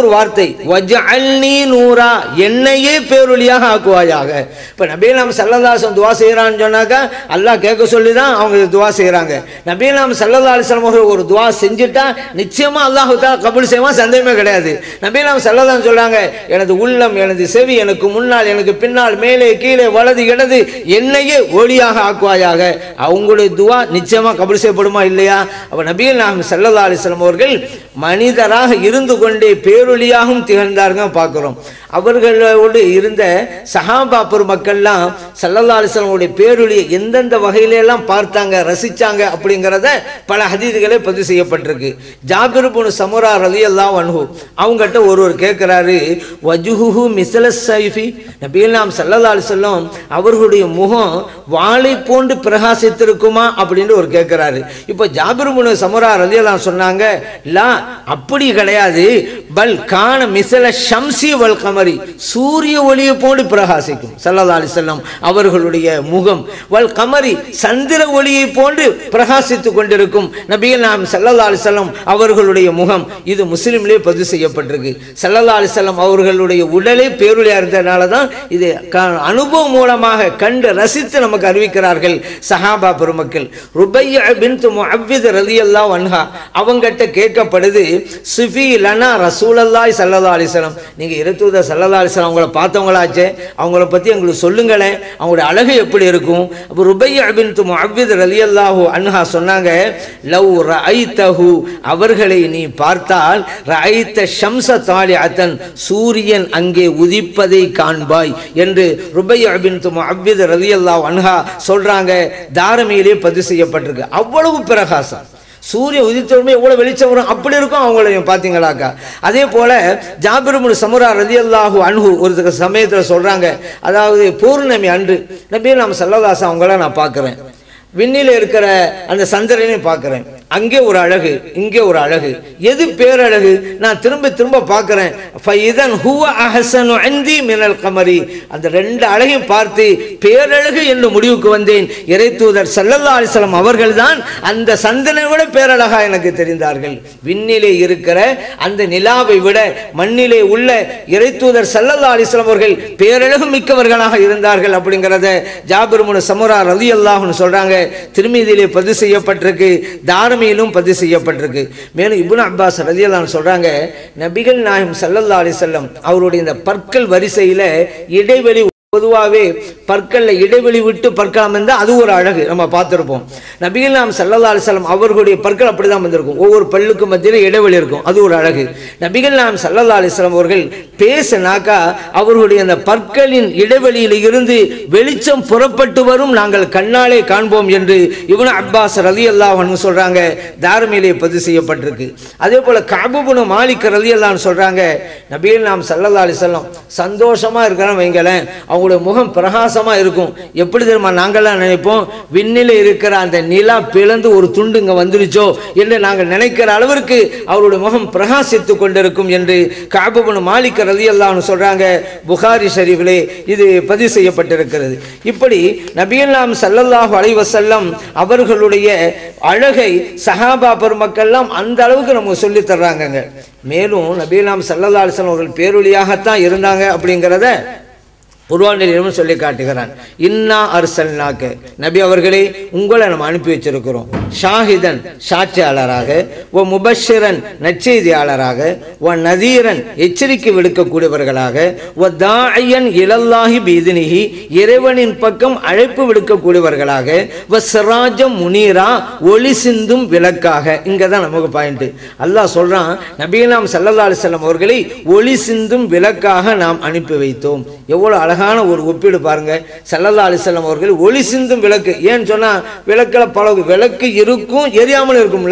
ஒரு வார்த்தை வஜ்அல்னி நூரா என்னையே பேரொளியாக ஆக்குவாயாக இப்ப நபீலாம் சல்லல்லாசம் துவா செய்யறான்னு சொன்னாக்கா அல்லாஹ் கேட்க சொல்லி தான் அவங்க துவா செய்யறாங்க நபீலாம் சல்லல்லா அலிஸ்லாம் அவர்கள் ஒரு துவா செஞ்சுட்டா நிச்சயமா அல்லாஹு தாலா கபூல் செய்வான் சந்தேகமே கிடையாது நபீலாம் சல்லதான் சொல்றாங்க எனது உள்ளம் எனது செவி எனக்கு முன்னால் எனக்கு பின்னால் மேலே கீழே வலது இடது என்னையே ஒளியாக ஆக்குவாயாக அவங்களுடைய துவா நிச்சயமா கபூல் செய்யப்படுமா இல்லையா அப்ப நபிகள் நாம் சல்லல்லா அலிஸ்லாம் அவர்கள் மனிதராக இருந்து கொண்டே பேரொளியாகவும் திகழ்ந்தார்கள் பார்க்கிறோம் அவர்களோடு இருந்த சஹாபா பெருமக்கள்லாம் சல்லல்லா அலிஸ்லாமுடைய பேரொழியை எந்தெந்த வகையில எல்லாம் பார்த்தாங்க ரசிச்சாங்க அப்படிங்கிறத பல ஹதீதுகளே பதிவு செய்யப்பட்டிருக்கு ஜாபிர் புனு சமுரா ரலி அல்லா வன்ஹு அவங்ககிட்ட ஒருவர் கேட்குறாரு வஜுஹு மிசல சைஃபி நபீலாம் சல்லல்லா அலிஸ்லாம் அவர்களுடைய முகம் வாளை போன்று பிரகாசித்திருக்குமா அப்படின்னு ஒரு கேட்குறாரு இப்போ ஜாபிர் புனு சமுரா ரலி அல்லா சொன்னாங்க லா அப்படி கிடையாது பல் காண மிசல ஷம்சி வல் கமரி சூரிய ஒளியை போன்று பிரகாசிக்கும் சல்லல்லா அலிசல்லாம் அவர்களுடைய முகம் வல் கமரி சந்திர ஒளியை போன்று பிரகாசித்துக் கொண்டிருக்கும் நபிகள் நாம் சல்லல்லா அலிசல்லாம் அவர்களுடைய முகம் இது முஸ்லிம்லேயே பதிவு செய்யப்பட்டிருக்கு சல்லல்லா அலிசல்லாம் அவர்களுடைய உடலே பேருளியா இருந்ததுனால தான் இது க- அனுபவம் மூலமாக கண்டு ரசித்து நமக்கு அறிவிக்கிறார்கள் சஹாபா பெருமக்கள் ருபையா பின்த் முஅவ்வித் ரலியல்லாஹு அன்ஹா அவங்ககிட்ட கேட்கப்படுது சுஃபி லனா ரசூலல்லாஹி ஸல்லல்லாஹு அலைஹி வஸல்லம் நீங்க இருத்தூத ஸல்லல்லாஹு அலைஹி வஸல்லம் அவங்கள பார்த்தவங்களாச்சே அவங்கள பத்தி எங்களுக்கு சொல்லுங்களேன் அவங்களுடைய அழகு எப்படி இருக்கும் அப்போ ருபையா பின்த் முஅவ்வித் ரலியல்லாஹு அன்ஹா சொன்னாங்க லவ் ரஐதஹு அவர்களை நீ பார்த்தால் ரஐத ஷம்ஸ தாலிஅத்தன் சூரியன் அங்கே உதிப்பதை காண்பாய் என்று ருபையா பின்த் முஅவ்வித் ரலியல்லாஹு அன்ஹா சொல்றாங்க தாரமியிலே பதிவு செய்யப்பட்டிருக்கு அவ்வளவு பிரகாசம் சூரிய உதித்தவுடனே எவ்வளவு வெளிச்சம் வரும் அப்படி இருக்கும் அவங்களையும் பார்த்தீங்களாக்கா அதே போல ஜாபிரமுல் சமுரா ரலியல்லாஹு அன்ஹு ஒரு சமயத்தில் சொல்றாங்க அதாவது பௌர்ணமி அன்று நபி நாம் சல்லதாசன் அவங்கள நான் பார்க்குறேன் விண்ணில இருக்கிற அந்த சந்திரனையும் பார்க்குறேன் அங்கே ஒரு அழகு இங்கே ஒரு அழகு எது பேரழகு நான் திரும்ப திரும்ப பார்க்குறேன் ஃபைதன் ஹுவ அஹசனு அந்தி மினல் கமரி அந்த ரெண்டு அழகையும் பார்த்து பேரழகு என்று முடிவுக்கு வந்தேன் இறை தூதர் சல்லல்லா அலிஸ்லாம் அவர்கள்தான் அந்த சந்தனை விட பேரழகா எனக்கு தெரிந்தார்கள் விண்ணிலே இருக்கிற அந்த நிலாவை விட மண்ணிலே உள்ள இறை தூதர் சல்லல்லா அலிஸ்லாம் அவர்கள் பேரழகு மிக்கவர்களாக இருந்தார்கள் அப்படிங்கிறத ஜாபிர் முனு சமுரா ரலி அல்லாஹ்னு சொல்றாங்க திருமீதியிலே பதிவு செய்யப்பட்டிருக்கு தாரமியிலும் பதிவு செய்யப்பட்டிருக்கு மேலும் இப்னு அப்பாஸ் ரலி அல்லாஹ்னு சொல்றாங்க நபிகள் நாயகம் சல்லல்லா அலிசல்லம் அவருடைய இந்த பற்கள் வரிசையில இடைவெளி பொதுவாகவே பற்கள்ல இடைவெளி விட்டு பற்கள் இருந்தால் அது ஒரு அழகு நம்ம பார்த்துருப்போம் நபிகள் நாம் சல்லல்லா அலிஸ்லாம் அவர்களுடைய பற்கள் அப்படிதான் வந்திருக்கும் ஒவ்வொரு பல்லுக்கு மத்தியில் இடைவெளி இருக்கும் அது ஒரு அழகு நபிகள் நாம் சல்லல்லா அலிஸ்லாம் அவர்கள் பேசினாக்கா அவர்களுடைய அந்த பற்களின் இடைவெளியில் இருந்து வெளிச்சம் புறப்பட்டு வரும் நாங்கள் கண்ணாலே காண்போம் என்று இவனு அப்பாஸ் ரலி அல்லாஹ்னு சொல்றாங்க தாரமியிலே பதிவு செய்யப்பட்டிருக்கு அதே போல காபுபுனு மாலிக் ரலி அல்லாஹ்னு சொல்றாங்க நபிகள் நாம் சல்லல்லா அலிஸ்லாம் சந்தோஷமா இருக்கிறோம் வைங்களேன் அவங்களுடைய முகம் பிரகாசமா இருக்கும் எப்படி தெரியுமா நாங்கள்லாம் நினைப்போம் விண்ணில இருக்கிற அந்த நிலா பிளந்து ஒரு துண்டு இங்க வந்துருச்சோ என்று நாங்கள் நினைக்கிற அளவிற்கு அவருடைய முகம் பிரகாசித்து கொண்டிருக்கும் என்று காபுபுன் மாலிக் ரலி அல்லாஹ்னு சொல்றாங்க புகாரி ஷரீஃபிலே இது பதிவு செய்யப்பட்டிருக்கிறது இப்படி நபியல்லாம் சல்லல்லாஹு அலைஹி வஸல்லம் அவர்களுடைய அழகை சஹாபா பெருமக்கள்லாம் அந்த அளவுக்கு நமக்கு சொல்லி தர்றாங்கங்க மேலும் நபியல்லாம் சல்லல்லா அலிஸ்லாம் அவர்கள் பேரொழியாகத்தான் இருந்தாங்க அப்படிங்கிறத குர்ஆனிலும் சொல்லி காட்டுகிறான் இன்னா அர்சல்னாக்க நபி அவர்களே உங்களை நம்ம அனுப்பி வச்சிருக்கிறோம் ஷாஹிதன் சாட்சியாளராக ஓ முபஷிரன் நற்செய்தியாளராக ஓ நதீரன் எச்சரிக்கை விடுக்கக்கூடியவர்களாக ஓ தாயன் இலல்லாஹி பீதினிஹி இறைவனின் பக்கம் அழைப்பு விடுக்கக்கூடியவர்களாக ஓ சிராஜம் முனீரா ஒளி சிந்தும் விளக்காக இங்க தான் நமக்கு பாயிண்ட் அல்லாஹ் சொல்றான் நபீலாம் சல்லல்லா அலிஸ்லாம் அவர்களை ஒளி சிந்தும் விளக்காக நாம் அனுப்பி வைத்தோம் எவ்வளவு அழகான ஒரு ஒப்பீடு பாருங்க சல்லல்லா அலிஸ்லாம் அவர்கள் ஒளி சிந்தும் விளக்கு ஏன்னு சொன்னா விளக்கில் பல விளக்கு இருக்கும் எரியாமல் இருக்கும்ல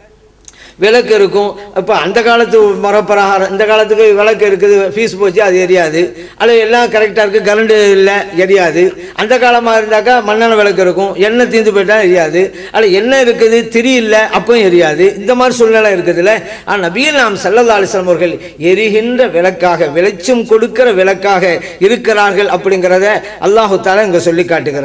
விளக்கு இருக்கும் இப்போ அந்த காலத்து மரப்பிரகாரம் இந்த காலத்துக்கு விளக்கு இருக்குது ஃபீஸ் போச்சு அது எரியாது அது எல்லாம் கரெக்டாக இருக்குது கரண்ட் இல்லை எரியாது அந்த காலமாக இருந்தாக்கா மண்ணெண்ணெய் விளக்கு இருக்கும் எண்ணெய் தீர்ந்து போயிட்டா எரியாது அதில் எண்ணெய் இருக்குது திரி இல்லை அப்பவும் எரியாது இந்த மாதிரி சூழ்நிலை இருக்குதுல்ல ஆனால் நபியில் நாம் சல்லல்லா அலிஸ்லாம் அவர்கள் எரிகின்ற விளக்காக வெளிச்சம் கொடுக்கிற விளக்காக இருக்கிறார்கள் அப்படிங்கிறத அல்லாஹு தாலா இங்கே சொல்லி காட்டுகிறான்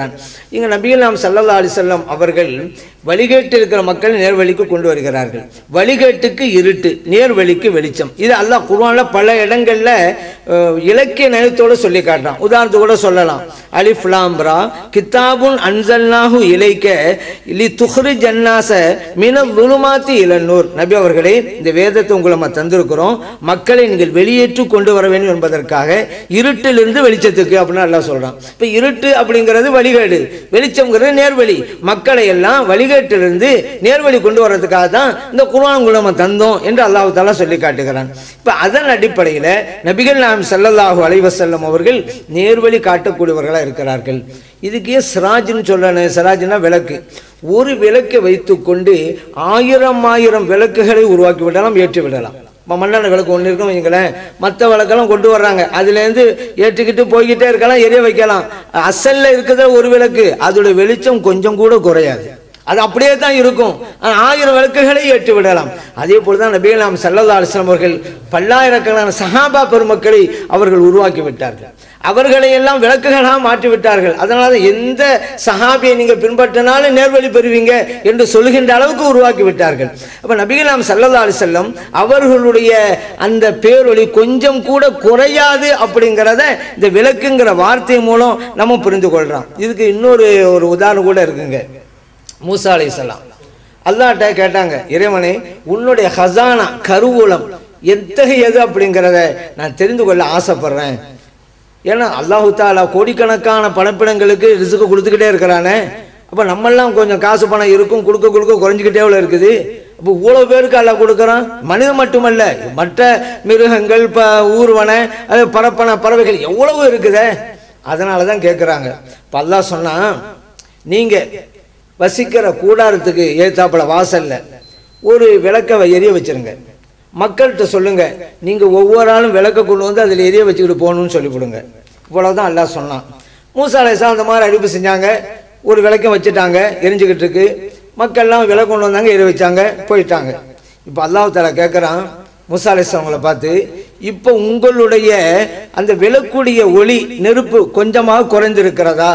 இங்கே நபிகள் நாம் சல்லல்லா அலிசல்லம் அவர்கள் வழிகேட்டு இருக்கிற மக்களை நேர்வழிக்கு கொண்டு வருகிறார்கள் வழிகேட்டுக்கு இருட்டு நேர்வழிக்கு வெளிச்சம் இது அல்லாஹ் குர்ஆன்ல பல இடங்கள்ல அஹ், இலக்கிய நயத்தோடு சொல்லி காட்டுறான் உதாரணத்துக்கு கூட சொல்லலாம் அலிஃப் லாம் ரா கித்தாபுன் அன்சல்னாஹு இலைக்க லி துஹ்ரி ஜன்னாச மின துலுமாத்தி இளநூர் நபி அவர்களே இந்த வேதத்தை உங்களை நம்ம தந்திருக்கிறோம் மக்களை நீங்கள் வெளியேற்று கொண்டு வர வேண்டும் என்பதற்காக இருட்டிலிருந்து வெளிச்சத்துக்கு அப்படின்னு அல்லாஹ் சொல்றான் இப்ப இருட்டு அப்படிங்கிறது வழிகேடு வெளிச்சம்ங்கிறது நேர்வழி மக்களை எல்லாம் வழிகேட்டிலிருந்து நேர்வழி கொண்டு வர்றதுக்காக தான் இந்த குர்ஆன் உங்களை நம்ம தந்தோம் என்று அல்லாஹ் தாலா சொல்லி காட்டுகிறான் இப்ப அதன் அடிப்படையில் நபிகள் நாம் ஸல்லல்லாஹு அலைஹி வஸல்லம் அவர்கள் நேர்வழி காட்டக்கூடியவர்களாக இருக்கிறார்கள் இதுக்கு ஏன் சிராஜ்னு சொல்லணும் சிராஜ்னா விளக்கு ஒரு விளக்கை வைத்துக்கொண்டு ஆயிரம் ஆயிரம் விளக்குகளை உருவாக்கி விடலாம் ஏற்றி விடலாம் இப்போ மண்ணெண்ணெய் விளக்கு ஒன்று இருக்கும் வைங்களேன் மற்ற விளக்கெல்லாம் கொண்டு வர்றாங்க அதுலேருந்து ஏற்றிக்கிட்டு போய்கிட்டே இருக்கலாம் எரிய வைக்கலாம் அசல்ல இருக்கிற ஒரு விளக்கு அதோட வெளிச்சம் கொஞ்சம் கூட குறையாது அது அப்படியே தான் இருக்கும் ஆனா, ஆயிரம் விளக்குகளை ஏற்றி விடலாம் அதே போல தான் நபிகள் நாம் சல்லல்லா அலிஸ்லாம் அவர்கள் பல்லாயிரக்கணக்கான சஹாபா பெருமக்களை அவர்கள் உருவாக்கி விட்டார்கள் அவர்களை எல்லாம் விளக்குகளாக மாற்றி விட்டார்கள் அதனால எந்த சஹாபியை நீங்க பின்பற்றினாலும் நேர்வழி பெறுவீங்க என்று சொல்லுகின்ற அளவுக்கு உருவாக்கி விட்டார்கள் அப்ப நபிகள் நாம் சல்லல்லா அலிசல்லம் அவர்களுடைய அந்த பேரொளி கொஞ்சம் கூட குறையாது அப்படிங்கிறத இந்த விளக்குங்கிற வார்த்தை மூலம் நம்ம புரிந்து கொள்றோம் இதுக்கு இன்னொரு ஒரு உதாரணம் கூட இருக்குங்க மூசா அலைஹிஸ்ஸலாம் அல்லாஹ்ட்ட கேட்டாங்க இறைவனே உன்னுடைய ஹசானா கருவூலம் எத்தகையது அப்படிங்கிறத நான் தெரிந்து கொள்ள ஆசைப்படுறேன் ஏன்னா அல்லாஹு தாலா கோடிக்கணக்கான பணப்பிடங்களுக்கு ரிசுக்கு கொடுத்துக்கிட்டே இருக்கிறானே அப்போ நம்மெல்லாம் கொஞ்சம் காசு பணம் இருக்கும் கொடுக்க கொடுக்க குறைஞ்சிக்கிட்டே எவ்வளோ இருக்குது அப்போ இவ்வளோ பேருக்கு அல்லாஹ் கொடுக்குறான் மனிதன் மட்டுமல்ல மற்ற மிருகங்கள் ப ஊர்வன அது பரப்பன பறவைகள் எவ்வளவு இருக்குதே அதனால தான் கேட்குறாங்க இப்போ அல்லாஹ் சொன்னான் நீங்கள் வசிக்கிற கூடாரத்துக்கு ஏத்தாப்புல வாசல்ல ஒரு விளக்க எரிய வச்சிருங்க மக்கள்கிட்ட சொல்லுங்க நீங்க ஒவ்வொரு ஆளும் விளக்க கொண்டு வந்து அதில் எரிய வச்சுக்கிட்டு போகணும்னு சொல்லிவிடுங்க இவ்வளவுதான் அல்லாஹ் சொன்னான் மூசா அலைஹிஸ்ஸலாம் அந்த மாதிரி அறிவிப்பு செஞ்சாங்க ஒரு விளக்கம் வச்சுட்டாங்க எரிஞ்சுக்கிட்டு இருக்கு மக்கள்லாம் விளக்கு கொண்டு வந்தாங்க எரிய வச்சாங்க போயிட்டாங்க இப்போ அல்லாஹ் தாலா கேட்குறான் மூசா அலைஹிஸ்ஸலாம் அவங்கள பார்த்து இப்போ உங்களுடைய அந்த விளக்குடைய ஒளி நெருப்பு கொஞ்சமாக குறைந்திருக்கிறதா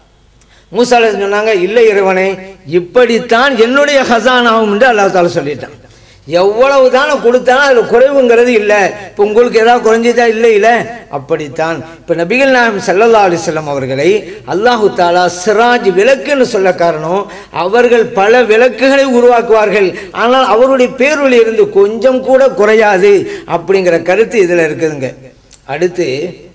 மூசால சொன்னாங்க இல்லை இறைவனே இப்படித்தான் என்னுடைய ஹசானாவும் என்று அல்லாஹ் தாலா சொல்லிட்டான் எவ்வளவு தானே கொடுத்தாலும் அதில் குறைவுங்கிறது இல்லை இப்போ உங்களுக்கு ஏதாவது குறைஞ்சதா இல்லை இல்லை அப்படித்தான் இப்போ நபிகள் நாயம் சல்லல்லா அலிஸ்லாம் அவர்களை அல்லாஹு தாலா சிராஜ் விளக்குன்னு சொல்ல காரணம் அவர்கள் பல விளக்குகளை உருவாக்குவார்கள் ஆனால் அவருடைய பேரொளி இருந்து கொஞ்சம் கூட குறையாது அப்படிங்கிற கருத்து இதில் இருக்குதுங்க அடுத்து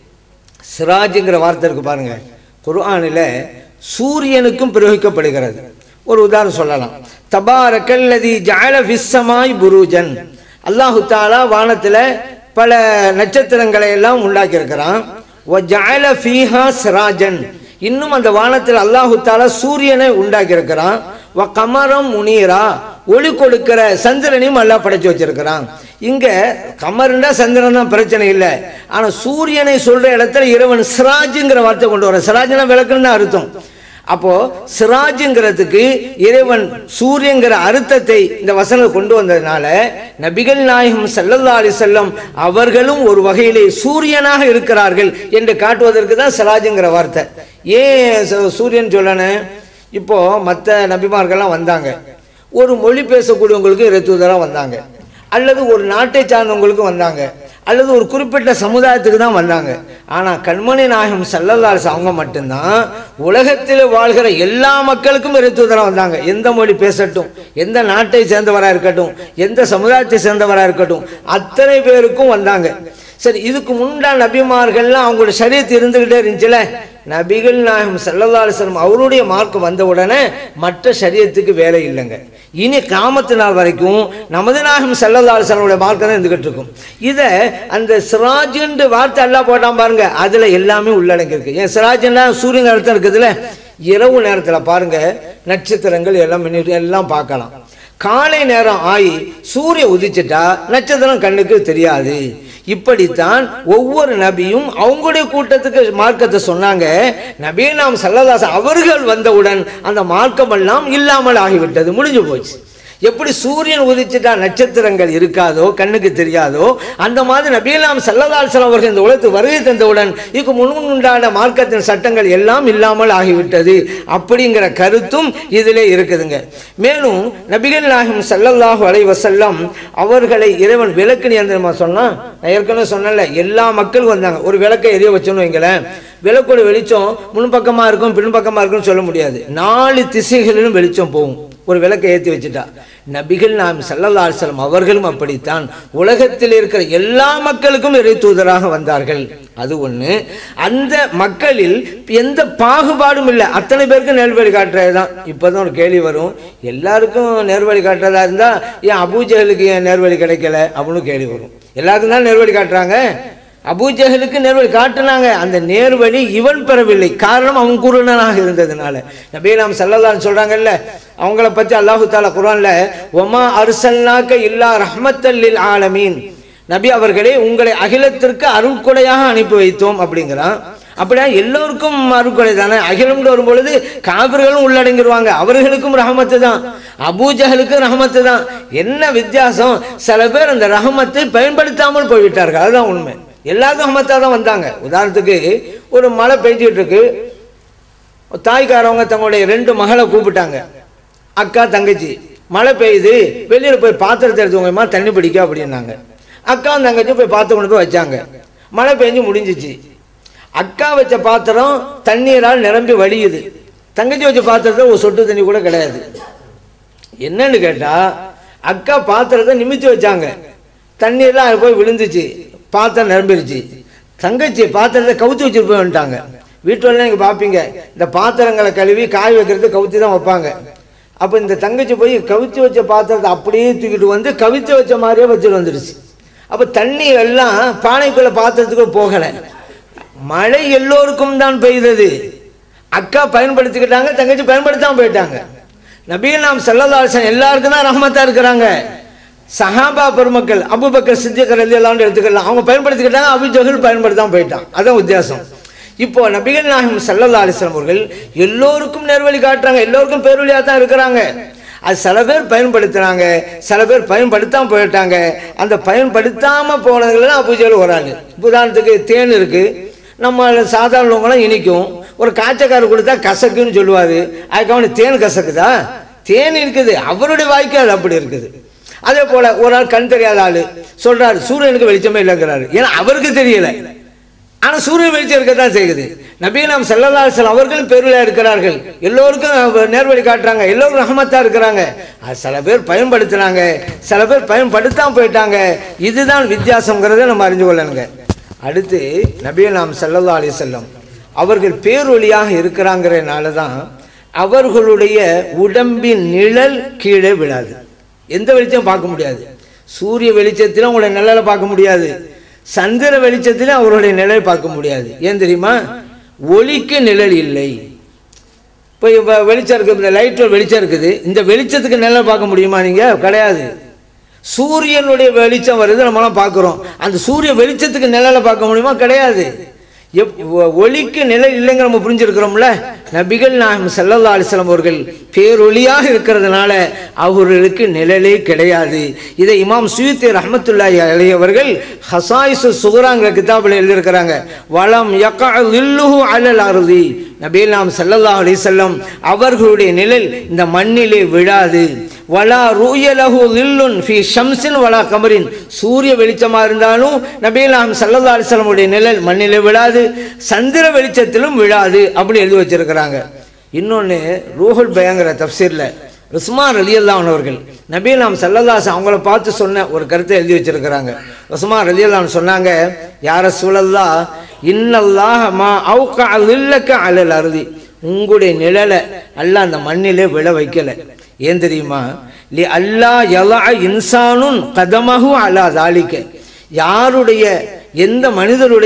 சிராஜுங்கிற வார்த்தை இருக்கு பாருங்க குர்ஆனில் சூரியனுக்கும் பிரயோகிக்கப்படுகிறது ஒரு உதாரணம் சொல்லலாம் தபாரக்கல்லதி ஜால விஸ்ஸமாய் புரூஜன் அல்லாஹு தாலா வானத்தில் பல நட்சத்திரங்களை எல்லாம் உண்டாக்கி இருக்கிறான் ஜால ஃபீஹா சிராஜன் இன்னும் அந்த வானத்தில் அல்லாஹு தாலா சூரியனை உண்டாக்கி இருக்கிறான் வ கமரம் முனீரா ஒளி கொடுக்கிற சந்திரனையும் அல்லாஹ் படைச்சு வச்சிருக்கிறான் இங்க கமருண்டா சந்திரன் தான் பிரச்சனை இல்லை ஆனா சூரியனை சொல்ற இடத்துல இறைவன் சிராஜுங்கிற வார்த்தை கொண்டு வர சிராஜ்னா விளக்குன்னு தான் அர்த்தம் அப்போ சிராஜுங்கிறதுக்கு இறைவன் சூரியங்கிற அர்த்தத்தை இந்த வசனம் கொண்டு வந்ததுனால நபிகள் நாயகம் சல்லல்லா அலி செல்லம் அவர்களும் ஒரு வகையிலே சூரியனாக இருக்கிறார்கள் என்று காட்டுவதற்கு தான் சிராஜுங்கிற வார்த்தை ஏன் ச- சூரியன் சொல்லணும் இப்போ மற்ற நபிமார்கள்லாம் வந்தாங்க ஒரு மொழி பேசக்கூடியவங்களுக்கு இறைத்துவதராக வந்தாங்க அல்லது ஒரு நாட்டை சார்ந்தவங்களுக்கு வந்தாங்க அல்லது ஒரு குறிப்பிட்ட சமுதாயத்துக்கு தான் வந்தாங்க ஆனால் கண்மணி நாயகம் சல்லல்லாஸ் அவங்க மட்டும்தான் உலகத்தில் வாழ்கிற எல்லா மக்களுக்கும் இறைத்துவதராக வந்தாங்க எந்த மொழி பேசட்டும் எந்த நாட்டை சேர்ந்தவராக இருக்கட்டும் எந்த சமுதாயத்தை சேர்ந்தவராக இருக்கட்டும் அத்தனை பேருக்கும் வந்தாங்க சரி இதுக்கு முன்னாள் நபிமார்கள்லாம் அவங்களோட சரியத்து இருந்துகிட்டே இருந்துச்சுல நபிகள் நாயகம் சல்லல்லா அலிஸ்லம் அவருடைய மார்க் வந்த உடனே மற்ற சரியத்துக்கு வேலை இல்லைங்க இனி காமத்து நாள் வரைக்கும் நமது நாயகம் சல்லல்லா அலிஸ்லமுடைய மார்க் தான் இருந்துகிட்டு இருக்கும் இதை அந்த சிராஜுன்ற வார்த்தை எல்லாம் போட்டான் பாருங்க அதுல எல்லாமே உள்ளடங்கி இருக்கு ஏன் சிராஜ்னா சூரியன் அர்த்தம் இருக்குதுல்ல இரவு நேரத்துல பாருங்க நட்சத்திரங்கள் எல்லாம் மின்னிட்டு எல்லாம் பார்க்கலாம் காலை நேரம் ஆகி சூரிய உதிச்சிட்டா நட்சத்திரம் கண்ணுக்கு தெரியாது இப்படித்தான் ஒவ்வொரு நபியும் அவங்களுடைய கூட்டத்துக்கு மார்க்கத்தை சொன்னாங்க நபி நாம் சல்லதாஸ் அவர்கள் வந்தவுடன் அந்த மார்க்கம் எல்லாம் இல்லாமல் ஆகிவிட்டது முடிஞ்சு போச்சு எப்படி சூரியன் உதிச்சுட்டா நட்சத்திரங்கள் இருக்காதோ கண்ணுக்கு தெரியாதோ அந்த மாதிரி நபீலாம் சல்லதாசன் அவர்கள் இந்த உலகத்துக்கு வருகை தந்தவுடன் இதுக்கு முன் உண்டான மார்க்கத்தின் சட்டங்கள் எல்லாம் இல்லாமல் ஆகிவிட்டது அப்படிங்கிற கருத்தும் இதிலே இருக்குதுங்க மேலும் நபிகள் நாயகம் சல்லல்லாஹு அலைஹி வஸல்லம் அவர்களை இறைவன் விளக்கு நியந்திரமா சொன்னா நான் ஏற்கனவே சொன்னேன்ல எல்லா மக்களும் வந்தாங்க ஒரு விளக்கை எரிய வச்சோன்னு வைங்களேன் விளக்கோட வெளிச்சம் முன்பக்கமா இருக்கும் பின்பக்கமா இருக்கும்னு சொல்ல முடியாது நாலு திசைகளிலும் வெளிச்சம் போகும் ஒரு விளக்கை ஏற்றி வச்சுட்டா நபிகள் நாம் சல்லல்லா அலிஸ்லாம் அவர்களும் அப்படித்தான் உலகத்தில் இருக்கிற எல்லா மக்களுக்கும் இறை தூதராக வந்தார்கள் அது ஒண்ணு அந்த மக்களில் எந்த பாகுபாடும் இல்லை அத்தனை பேருக்கும் நேர்வழி காட்டுறது தான் இப்போதான் ஒரு கேள்வி வரும் எல்லாருக்கும் நேர்வழி காட்டுறதா இருந்தா ஏன் அபூஜகளுக்கு ஏன் நேர்வழி கிடைக்கல அப்படின்னு கேள்வி வரும் எல்லாருக்கும் தான் நேர்வழி காட்டுறாங்க அபூஜஹலுக்கு நேர்வழி காட்டினாங்க அந்த நேர்வழி இவன் பெறவில்லை காரணம் அவன் குருடனாக இருந்ததுனால நபீலாம் சல்லல்லான்னு சொல்றாங்கல்ல அவங்கள பத்தி அல்லாஹு தாலா குரான்ல ஒமா அர்சல்னாக்க இல்லா ரஹ்மத்தல்லில் ஆலமீன் நபி அவர்களே உங்களை அகிலத்திற்கு அருள்கொடையாக அனுப்பி வைத்தோம் அப்படிங்கிறான் அப்படியா எல்லோருக்கும் அருள்கொடை தானே அகிலம்னு வரும்பொழுது காவிர்களும் உள்ளடங்கிடுவாங்க அவர்களுக்கும் ரஹமத்து தான் அபூஜஹலுக்கும் ரஹமத்து தான் என்ன வித்தியாசம் சில பேர் அந்த ரஹமத்தை பயன்படுத்தாமல் போய்விட்டார்கள் அதுதான் உண்மை எல்லாருக்கும் ரஹமத்தாக தான் வந்தாங்க உதாரணத்துக்கு ஒரு மழை பெய்ஞ்சிட்டு இருக்கு தாய்க்காரவங்க தங்களுடைய ரெண்டு மகளை கூப்பிட்டாங்க அக்கா தங்கச்சி மழை பெய்யுது வெளியில் போய் பாத்திரத்தை எடுத்துவங்கம்மா தண்ணி பிடிக்க அப்படின்னாங்க அக்காவும் தங்கச்சி போய் பாத்திரம் கொண்டு போய் வச்சாங்க மழை பெஞ்சு முடிஞ்சிச்சு அக்கா வச்ச பாத்திரம் தண்ணீரால் நிரம்பி வடியுது தங்கச்சி வச்ச பாத்திரத்தில் ஒரு சொட்டு தண்ணி கூட கிடையாது என்னன்னு கேட்டா அக்கா பாத்திரத்தை நிமித்தி வச்சாங்க தண்ணீர்லாம் அது போய் விழுந்துச்சு பாத்திரம் நிரம்பிருச்சு தங்கச்சி பாத்திரத்தை கவுத்து வச்சுட்டு போய் வந்துட்டாங்க வீட்டுல நீங்கள் பார்ப்பீங்க இந்த பாத்திரங்களை கழுவி காய வைக்கிறது கவுத்தி தான் வைப்பாங்க அப்போ இந்த தங்கச்சி போய் கவிச்சு வச்ச பாத்திரத்தை அப்படியே தூக்கிட்டு வந்து கவிச்சு வச்ச மாதிரியே வச்சுட்டு வந்துடுச்சு அப்போ தண்ணி எல்லாம் பானைக்குள்ள பாத்திரத்துக்குள்ள போகலை மழை எல்லோருக்கும் தான் பெய்தது அக்கா பயன்படுத்திக்கிட்டாங்க தங்கச்சி பயன்படுத்தாம போயிட்டாங்க நபீல் நாம் செல்லதாசன் எல்லாருக்கும் தான் ரஹமத்தா இருக்கிறாங்க சஹாபா பெருமக்கள் அபுபக்கர் சித்திகர் எல்லாம் எடுத்துக்கலாம் அவங்க பயன்படுத்திக்கிட்டாங்க அபிஜோகல் பயன்படுத்தாம போயிட்டான் அதான் வித்தியாசம் இப்போ நபிகள் நாயகம் சல்லல்லா அலிஸ்லாம் அவர்கள் எல்லோருக்கும் நேர்வழி காட்டுறாங்க எல்லோருக்கும் பேர்வழியாக தான் இருக்கிறாங்க அது சில பேர் பயன்படுத்துறாங்க சில பேர் பயன்படுத்தாம போயிட்டாங்க அந்த பயன்படுத்தாம போனதுல தான் அபூஜையில் வராங்க உதாரணத்துக்கு தேன் இருக்கு நம்ம சாதாரணவங்களாம் இனிக்கும் ஒரு காய்ச்சக்காரர் கொடுத்தா கசக்குன்னு சொல்லுவாரு அதுக்கு அவனுக்கு தேன் கசக்குதா தேன் இருக்குது அவருடைய வாய்க்கு அது அப்படி இருக்குது அதே போல ஒரு ஆள் கண் தெரியாத ஆளு சொல்றாரு சூரியனுக்கு வெளிச்சமே இல்லைங்கிறாரு ஏன்னா அவருக்கு தெரியல ஆனா சூரியன் வெளிச்சம் இருக்கத்தான் செய்யுது நபீனாம் செல்லதாசல் அவர்களும் பெருவிழா இருக்கிறார்கள் எல்லோருக்கும் நேர்வழி காட்டுறாங்க எல்லோரும் ரஹமத்தா இருக்கிறாங்க அது சில பேர் பயன்படுத்துனாங்க சில பேர் பயன்படுத்தாம போயிட்டாங்க இதுதான் வித்தியாசங்கிறத நம்ம அறிஞ்சு கொள்ளணுங்க அடுத்து நபீனாம் செல்லல்லா அலி செல்லம் அவர்கள் பேரொழியாக இருக்கிறாங்கிறனால தான் அவர்களுடைய உடம்பின் நிழல் கீழே விழாது எந்த வெளிச்சம் பார்க்க முடியாது சூரிய வெளிச்சத்திலும் உங்களுடைய நிழலை பார்க்க முடியாது சந்திர வெளிச்சத்திலும் அவருடைய நிழலை பார்க்க முடியாது ஏன் தெரியுமா ஒளிக்கு நிழல் இல்லை இப்போ இப்போ வெளிச்சம் இருக்குது இந்த லைட்டில் வெளிச்சம் இருக்குது இந்த வெளிச்சத்துக்கு நிழல் பார்க்க முடியுமா நீங்கள் கிடையாது சூரியனுடைய வெளிச்சம் வருது நம்மளாம் பார்க்குறோம் அந்த சூரிய வெளிச்சத்துக்கு நிழலை பார்க்க முடியுமா கிடையாது எப் ஒ- ஒளிக்கு நிழல் இல்லைங்க நம்ம புரிஞ்சிருக்கிறோம்ல நபிகள் நாயகம் ஸல்லல்லாஹு அலைஹி வஸல்லம் அவர்கள் பேரொளியாக இருக்கிறதுனால அவர்களுக்கு நிழலே கிடையாது இதை இமாம் சுயுத்தி ரஹ்மத்துல்லாஹி அலைஹி அவர்கள் ஹசாயிசு சுகுராங்கிற கிதாபில் எழுதியிருக்கிறாங்க வலம் யக்கா லில்லுஹு அலல் அருதி நபிகள் நாம் ஸல்லல்லாஹு அலைஹி வஸல்லம் அவர்களுடைய நிழல் இந்த மண்ணிலே விழாது வலா ரூயலஹு லில்லுன் ஃபி ஷம்ஸின் வலா கமரின் சூரிய வெளிச்சமா இருந்தாலும் நபிலாம் சல்லல்லா அலிஸ்லமுடைய நிழல் மண்ணிலே விழாது சந்திர வெளிச்சத்திலும் விழாது அப்படின்னு எழுதி வச்சிருக்கிறாங்க இன்னொன்று ரூஹுல் பயாங்கிற தப்சீர்ல உஸ்மான் அலி அல்லாஹ் அவர்கள் நபீலாம் சல்லல்லாஸ் அவங்கள பார்த்து சொன்ன ஒரு கருத்தை எழுதி வச்சிருக்கிறாங்க உஸ்மான் அலி அல்லாஹ் சொன்னாங்க யார சூழல்லா இன்னல்லாஹ மா அவுக இல்லக்க அலல் அருதி உங்களுடைய நிழலை அல்லாஹ் அந்த மண்ணிலே விழ வைக்கல ஏன் தெரியுமா லி அல்லா யலா இன்சானுன் கதமஹு அலா தாலிக்க யாருடைய எந்த மனிதருடைய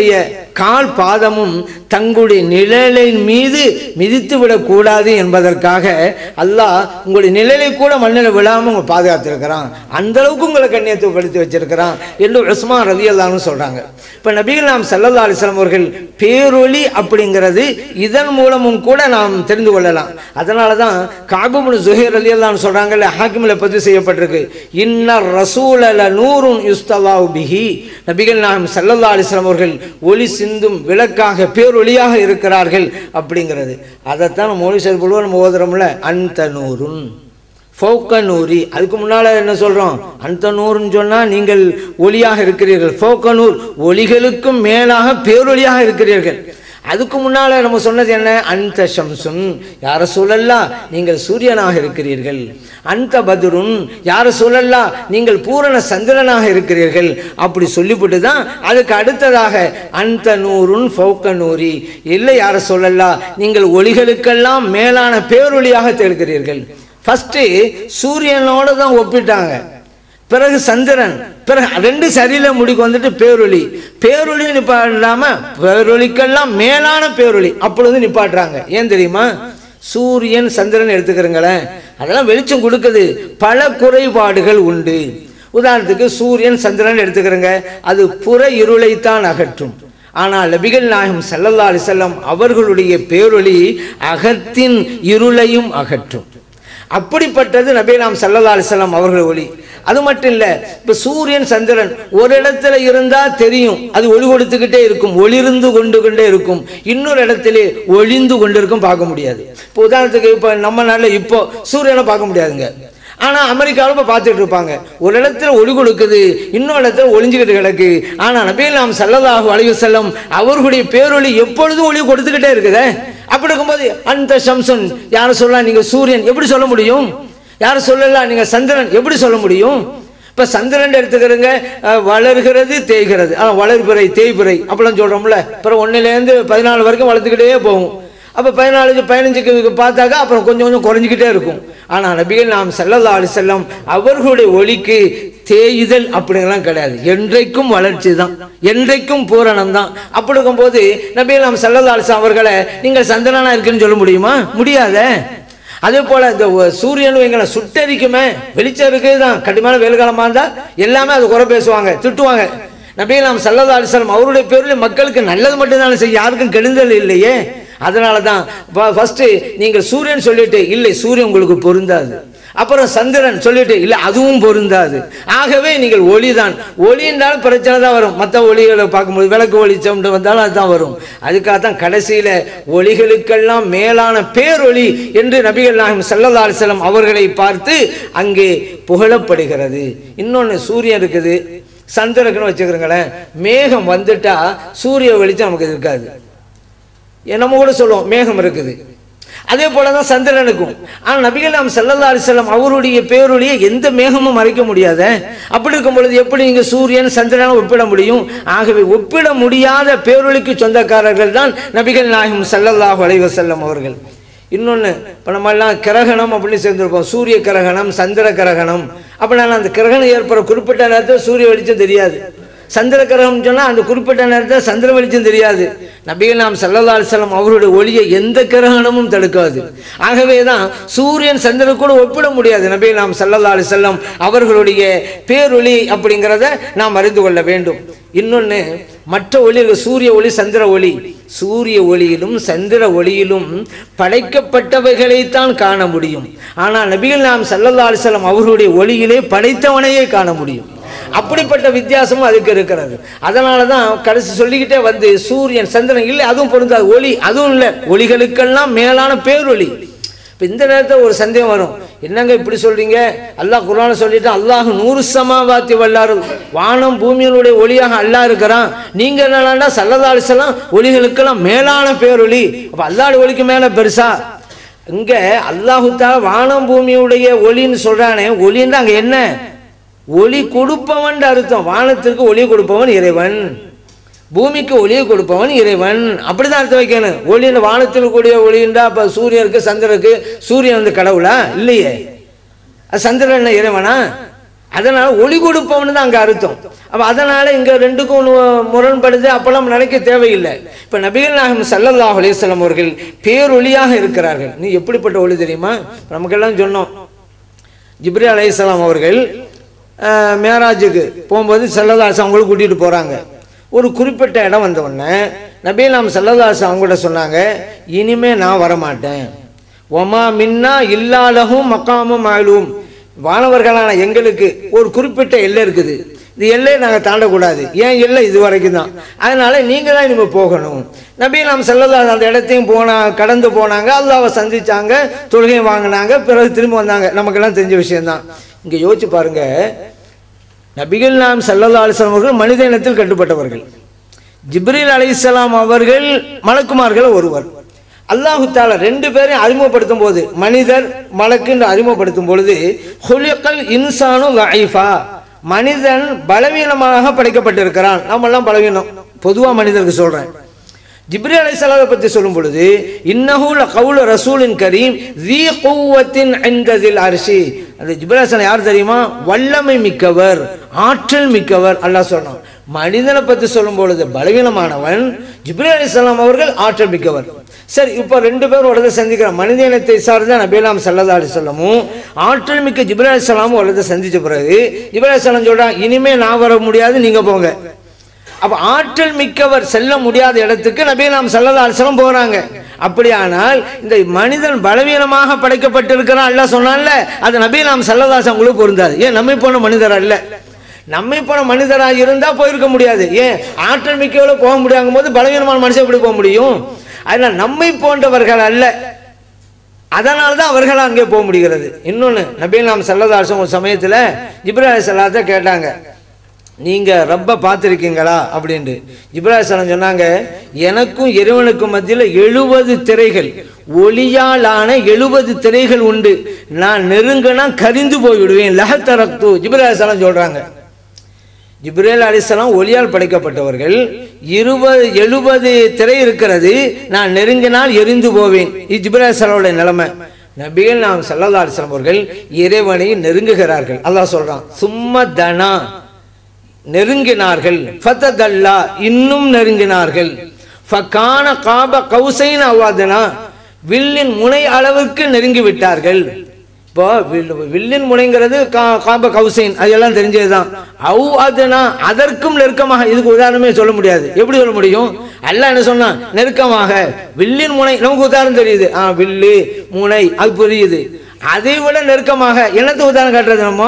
கால் பாதமும் தங்களுடைய நிழலின் மீது மிதித்து விடக்கூடாது என்பதற்காக அல்லாஹ் உங்களுடைய நிழலை கூட மண்ணில் விழாமல் உங்களை பாதுகாத்திருக்கிறான் அந்த அளவுக்கு உங்களை கண்ணியத்துவப்படுத்தி வச்சிருக்கிறான் என்று உஸ்மான் ரதி அல்லான்னு சொல்றாங்க இப்போ நபிகள் நாம் சல்லல்லா அலிஸ்லாம் அவர்கள் பேரொளி அப்படிங்கிறது இதன் மூலமும் கூட நாம் தெரிந்து கொள்ளலாம் அதனால தான் காபுபுன் ஜுஹேர் அலி அல்லான்னு சொல்றாங்கல்ல ஹாக்கிமில் பதிவு செய்யப்பட்டிருக்கு இன்னர் ரசூல் அல நூறுன் யுஸ்தலாவு பிஹி நபிகள் நாம் சல்லல்லா அலிஸ்லாம் அவர்கள் ஒளி சிந்தும் விளக்காக பேரொளியாக இருக்கிறார்கள் அப்படிங்கிறது அதைத்தான் மொழி சொல்லுவோம் நம்ம ஓதுறோம்ல அந்த நூறுன் ஃபோக்க நூரி அதுக்கு முன்னால் என்ன சொல்கிறோம் அந்த நூறுன்னு சொன்னால் நீங்கள் ஒளியாக இருக்கிறீர்கள் ஃபோக்க நூர் ஒளிகளுக்கும் மேலாக பேரொளியாக இருக்கிறீர்கள் அதுக்கு முன்னால் நம்ம சொன்னது என்ன அந்த ஷம்சுன் யார சூழல்லா நீங்கள் சூரியனாக இருக்கிறீர்கள் அந்த பதுருன் யார சூழல்லா நீங்கள் பூரண சந்திரனாக இருக்கிறீர்கள் அப்படி சொல்லிவிட்டு தான் அதுக்கு அடுத்ததாக அந்த நூறுன் ஃபௌக்க நூரி இல்லை யார சொல்லல்லா நீங்கள் ஒளிகளுக்கெல்லாம் மேலான பேரொளியாக திகழ்கிறீர்கள் ஃபஸ்ட்டு சூரியனோட தான் ஒப்பிட்டாங்க பிறகு சந்திரன் பிறகு ரெண்டு சரியில முடிக்கு வந்துட்டு பேரொளி பேரொளி நிப்பாட்டாம பேரொளிக்கெல்லாம் மேலான பேரொளி அப்பொழுது நிப்பாட்டுறாங்க ஏன் தெரியுமா சூரியன் சந்திரன் எடுத்துக்கிறங்களேன் அதெல்லாம் வெளிச்சம் கொடுக்குது பல குறைபாடுகள் உண்டு உதாரணத்துக்கு சூரியன் சந்திரன் எடுத்துக்கிறங்க அது புற இருளைத்தான் அகற்றும் ஆனால் நபிகள் நாயகம் சல்லல்லா அலிசல்லம் அவர்களுடைய பேரொளி அகத்தின் இருளையும் அகற்றும் அப்படிப்பட்டது நபி நாம் சல்லல்லா அலிசல்லாம் அவர்கள் ஒளி அது மட்டும் இல்லை இப்போ சூரியன் சந்திரன் ஒரு இடத்துல இருந்தால் தெரியும் அது ஒளி கொடுத்துக்கிட்டே இருக்கும் ஒளிர்ந்து கொண்டு கொண்டே இருக்கும் இன்னொரு இடத்துல ஒளிந்து கொண்டு இருக்கும் பார்க்க முடியாது இப்போ உதாரணத்துக்கு இப்போ நம்ம நாளில் இப்போ சூரியனை பார்க்க முடியாதுங்க ஆனால் அமெரிக்காவில் இப்போ பார்த்துட்டு இருப்பாங்க ஒரு இடத்துல ஒளி கொடுக்குது இன்னொரு இடத்துல ஒளிஞ்சுக்கிட்டு கிடக்கு ஆனால் நபிகள் நாம் சல்லல்லாஹு அலைஹி செல்லம் அவர்களுடைய பேரொளி எப்பொழுதும் ஒளி கொடுத்துக்கிட்டே இருக்குதே அப்படி இருக்கும்போது அந்த சம்சன் யாரும் சொல்லலாம் நீங்கள் சூரியன் எப்படி சொல்ல முடியும் யாரும் சொல்லலாம் நீங்கள் சந்திரன் எப்படி சொல்ல முடியும் இப்போ சந்திரன் எடுத்துக்கிறங்க அஹ், வளர்கிறது தேய்கிறது ஆனால் வளர்பிறை தேய்பிறை அப்படிலாம் சொல்கிறோம்ல அப்புறம் ஒன்றுலேருந்து பதினாலு வரைக்கும் வளர்த்துக்கிட்டே போகும் அப்போ பதினாலு பதினஞ்சுக்கு பார்த்தாக்கா அப்புறம் கொஞ்சம் கொஞ்சம் குறைஞ்சிக்கிட்டே இருக்கும் ஆனால் நபிகள் நாம் சல்லல்லா அலி செல்லம் அவர்களுடைய ஒளிக்கு தேயுதல் அப்படிங்கலாம் கிடையாது என்றைக்கும் வளர்ச்சி தான் என்றைக்கும் பூரணம் தான் அப்படி இருக்கும்போது நபிகள் நாம் சல்லல்லா அலிஸ்லாம் அவர்களை நீங்கள் சந்திரனா இருக்குன்னு சொல்ல முடியுமா முடியாதே அதே போல இந்த ஒ- சூரியன் எங்களை சுட்டரிக்குமே வெளிச்சம் இருக்குது தான் கடுமையான வெயில் காலமாக இருந்தால் எல்லாமே அது குறை பேசுவாங்க திட்டுவாங்க நபிகள் நாம் சல்லல்லா அலிஸ்லாம் அவருடைய பேரில் மக்களுக்கு நல்லது மட்டும்தான் செய்ய யாருக்கும் கெடுதல் இல்லையே அதனால தான் ஃபர்ஸ்ட் நீங்கள் சூரியன் சொல்லிட்டு இல்லை சூரியன் உங்களுக்கு பொருந்தாது அப்புறம் சந்திரன் சொல்லிட்டு இல்லை அதுவும் பொருந்தாது ஆகவே நீங்கள் ஒளி தான் ஒளி என்றால் பிரச்சனை தான் வரும் மற்ற ஒளிகளை பார்க்கும்போது விளக்கு ஒளிச்சம் வந்தாலும் அதுதான் வரும் அதுக்காக தான் கடைசியில் ஒளிகளுக்கெல்லாம் மேலான பேரொளி என்று நபிகள் நாயகம் ஸல்லல்லாஹு அலைஹி வஸல்லம் அவர்களை பார்த்து அங்கே புகழப்படுகிறது இன்னொன்று சூரியன் இருக்குது சந்திரனுக்குன்னு வச்சுக்கிறோங்களேன் மேகம் வந்துட்டா சூரிய வெளிச்சம் நமக்கு இருக்காது ஏன் நம்ம கூட சொல்லுவோம் மேகம் இருக்குது அதே போல தான் சந்திரனுக்கும் ஆனால் நபிகள் நாம் சல்லல்லா அலிசல்லாம் அவருடைய பேரொழியை எந்த மேகமும் மறைக்க முடியாத அப்படி இருக்கும் பொழுது எப்படி நீங்கள் சூரியன் சந்திரனை ஒப்பிட முடியும் ஆகவே ஒப்பிட முடியாத பேரொழிக்கு சொந்தக்காரர்கள் தான் நபிகள் நாயகம் சல்லல்லாஹு அலைஹி வஸல்லம் அவர்கள் இன்னொன்று இப்போ நம்ம எல்லாம் கிரகணம் அப்படின்னு சேர்ந்துருப்போம் சூரிய கிரகணம் சந்திர கிரகணம் அப்படின்னா அந்த கிரகணம் ஏற்படுற குறிப்பிட்ட நேரத்தில் சூரிய வெளிச்சம் தெரியாது சந்திர கிரகம் சொன்னால் அந்த குறிப்பிட்ட நேரத்தில் சந்திர வெளிச்சம் தெரியாது நபிகள் நாம் சல்லல்லா அலிஸ்லாம் அவருடைய ஒளியை எந்த கிரகணமும் தடுக்காது ஆகவே தான் சூரியன் சந்திரன் கூட ஒப்பிட முடியாது நபிகள் நாம் சல்லல்லா அலிஸ்லாம் அவர்களுடைய பேரொளி அப்படிங்கிறத நாம் அறிந்து கொள்ள வேண்டும் இன்னொன்று மற்ற ஒளி சூரிய ஒளி சந்திர ஒளி சூரிய ஒளியிலும் சந்திர ஒளியிலும் படைக்கப்பட்டவைகளைத்தான் காண முடியும் ஆனால் நபிகள் நாம் சல்லல்லா அலிஸ்லாம் அவர்களுடைய ஒளியிலே படைத்தவனையே காண முடியும் அப்படிப்பட்ட வித்தியாசமும் அதுக்கு இருக்கிறது அதனால தான் கடைசி சொல்லிக்கிட்டே வந்து சூரியன் சந்திரன் இல்லை அதுவும் பொருந்தாது ஒளி அதுவும் இல்லை ஒளிகளுக்கெல்லாம் மேலான பேரொளி இப்போ இந்த நேரத்தில் ஒரு சந்தேகம் வரும் என்னங்க இப்படி சொல்றீங்க அல்லாஹ் குர்ஆன்ல சொல்லிட்டு அல்லாஹ் நூறு சமாவாத்தி வல்லாரு வானம் பூமியினுடைய ஒளியாக அல்லாஹ் இருக்கிறான் நீங்க என்னடா சல்லல்லா அலிஸ்லாம் ஒளிகளுக்கெல்லாம் மேலான பேரொளி அப்போ அல்லாஹ் ஒளிக்கு மேலே பெருசா இங்க அல்லாஹுத்தா வானம் பூமியுடைய ஒளின்னு சொல்றானே ஒளின்னா அங்க என்ன ஒளி கொடுப்பவன் அர்த்தம் வானத்திற்கு ஒளி கொடுப்பவன் இறைவன் பூமிக்கு ஒளியை கொடுப்பவன் இறைவன் அப்படிதான் அர்த்தம் வைக்கணும் ஒளின்னு வானத்தில் கூடிய ஒளின்றா அப்ப சூரியனுக்கு சந்திரனுக்கு சூரியன் வந்து கடவுளா இல்லையே அது சந்திரன் என்ன இறைவனா அதனால் ஒளி கொடுப்பவனு தான் அங்கே அர்த்தம் அப்போ அதனால் இங்கே ரெண்டுக்கும் ஒண்ணு முரண்படுது அப்பெல்லாம் நினைக்க தேவையில்லை இப்போ நபிகள் நாயகம் ஸல்லல்லாஹு அலைஹி வஸல்லம் அவர்கள் பேரொளியாக இருக்கிறார்கள் நீ எப்படிப்பட்ட ஒளி தெரியுமா இப்ப நமக்கெல்லாம் சொன்னோம் ஜிப்ரி அலைஹிஸ்ஸலாம் அவர்கள் அஹ், மேராஜுக்கு போகும்போது செல்லதாசம் அவங்களும் கூட்டிகிட்டு போகிறாங்க ஒரு குறிப்பிட்ட இடம் வந்த உடனே நபீலாம் செல்லதாசம் அவங்கள்ட்ட சொன்னாங்க இனிமே நான் வரமாட்டேன் ஒமா மின்னா இல்லாலகும் மக்காமும் ஆளும் வானவர்களான எங்களுக்கு ஒரு குறிப்பிட்ட எல்லை இருக்குது இந்த எல்லையை நாங்கள் தாண்டக்கூடாது ஏன் எல்லை இது வரைக்கும் தான் அதனால நீங்கள் தான் இனிமேல் போகணும் நபி நாம் செல்லதா அந்த இடத்தையும் போனா கடந்து போனாங்க அல்லாவை சந்திச்சாங்க தொழுகையும் வாங்கினாங்க பிறகு திரும்ப வந்தாங்க நமக்கெல்லாம் தெரிஞ்ச விஷயம்தான் இங்கே யோசிச்சு பாருங்க நபிகள் நாம் சல்லல்லா அலிஸ்லாம் அவர்கள் மனித இனத்தில் கட்டுப்பட்டவர்கள் ஜிப்ரீல் அலைஹிஸ்ஸலாம் அவர்கள் மலக்குமார்கள் ஒருவர் அல்லாஹு தாலா ரெண்டு பேரையும் அறிமுகப்படுத்தும் போது மனிதர் மலக்குன்னு அறிமுகப்படுத்தும் பொழுது ஹுலியக்கல் இன்சானு லைஃபா மனிதன் பலவீனமாக படைக்கப்பட்டிருக்கிறான் நாமெல்லாம் பலவீனம் பொதுவாக மனிதருக்கு சொல்றேன் ஜிப்ரி அலைஹிஸ்ஸலாத்தை பற்றி சொல்லும் பொழுது இன்னஹூல கவுல ரசூலின் கரீம் தி குவத்தின் ஐந்ததில் அரிசி அந்த ஜிப்ரி அலைஹிஸ்ஸலாம் யார் தெரியுமா வல்லமை மிக்கவர் ஆற்றல் மிக்கவர் அல்லாஹ் சொன்னான் மனிதனை பற்றி சொல்லும் பொழுது பலவீனமானவன் ஜிப்ரி அலைஹிஸ்ஸலாம் அவர்கள் ஆற்றல் மிக்கவர் சரி இப்போ ரெண்டு பேரும் ஒரு இடத்தை சந்திக்கிற மனித இனத்தை சார்ந்த நபீலாம் சல்லதா அலிசல்லமும் ஆற்றல் மிக்க ஜிப்ரி அலிஸ்லாமும் ஒரு இடத்தை சந்திச்ச பிறகு ஜிப்ரி அலிஸ்லாம் சொல்றான் இனிமே நான் வர முடியாது நீங்க போங்க அப்ப ஆற்றல் மிக்கவர் செல்ல முடியாத இடத்துக்கு நபீலாம் சல்லதா அலிஸ்லாம் போறாங்க அப்படியானால் இந்த மனிதன் பலவீனமாக படைக்கப்பட்டிருக்கிறான் அல்ல சொன்னான்ல அது நபீலாம் சல்லதாசம் உங்களுக்கு பொருந்தாது ஏன் நம்மை போன மனிதர் அல்ல நம்மை போன மனிதராக இருந்தா போயிருக்க முடியாது ஏன் ஆற்றல் மிக்கவள போக முடியாகும் போது பலவீனமான மனுஷன் எப்படி போக முடியும் அதனால் நம்மை போன்றவர்கள் அல்ல அதனால தான் அவர்கள் அங்கே போக முடிகிறது இன்னொன்று நபீல் நாம் சல்லதாசம் ஒரு சமயத்தில் ஜிப்ராஹி சல்லாத்தை கேட்டாங்க நீங்கள் ரப்ப பார்த்துருக்கீங்களா அப்படின்ட்டு ஜிப்ராஹி சலம் சொன்னாங்க எனக்கும் இறைவனுக்கும் மத்தியில் எழுபது திரைகள் ஒளியாலான எழுபது திரைகள் உண்டு நான் நெருங்கினா கரிந்து போய்விடுவேன் லஹத்தரக்து ஜிப்ராஹி சலம் சொல்கிறாங்க ஜிப்ரேல் அலிஸ்லாம் ஒளியால் படைக்கப்பட்டவர்கள் இருபது எழுபது திரை இருக்கிறது நான் நெருங்கினால் எரிந்து போவேன் இது ஜிப்ரேல் அலிஸ்லாமுடைய நிலைமை நபிகள் நாம் சல்லல்லா அலிஸ்லாம் அவர்கள் இறைவனை நெருங்குகிறார்கள் அல்லாஹ் சொல்றான் சும்ம தனா நெருங்கினார்கள் ஃபததல்லா இன்னும் நெருங்கினார்கள் ஃபகான காப கௌசைன் அவாதனா வில்லின் முனை அளவுக்கு நெருங்கி விட்டார்கள் இப்போ வில்- வில்லின் முனைங்கிறது கா- காப கௌசைன் அதெல்லாம் தெரிஞ்சதுதான் அவு அதுனா அதற்கும் நெருக்கமாக இதுக்கு உதாரணமே சொல்ல முடியாது எப்படி சொல்ல முடியும் அல்லாஹ் என்ன சொன்னா நெருக்கமாக வில்லின் முனை நமக்கு உதாரணம் தெரியுது ஆ வில்லு முனை அது புரியுது அதை விட நெருக்கமாக என்னத்து உதாரணம் காட்டுறது நம்ம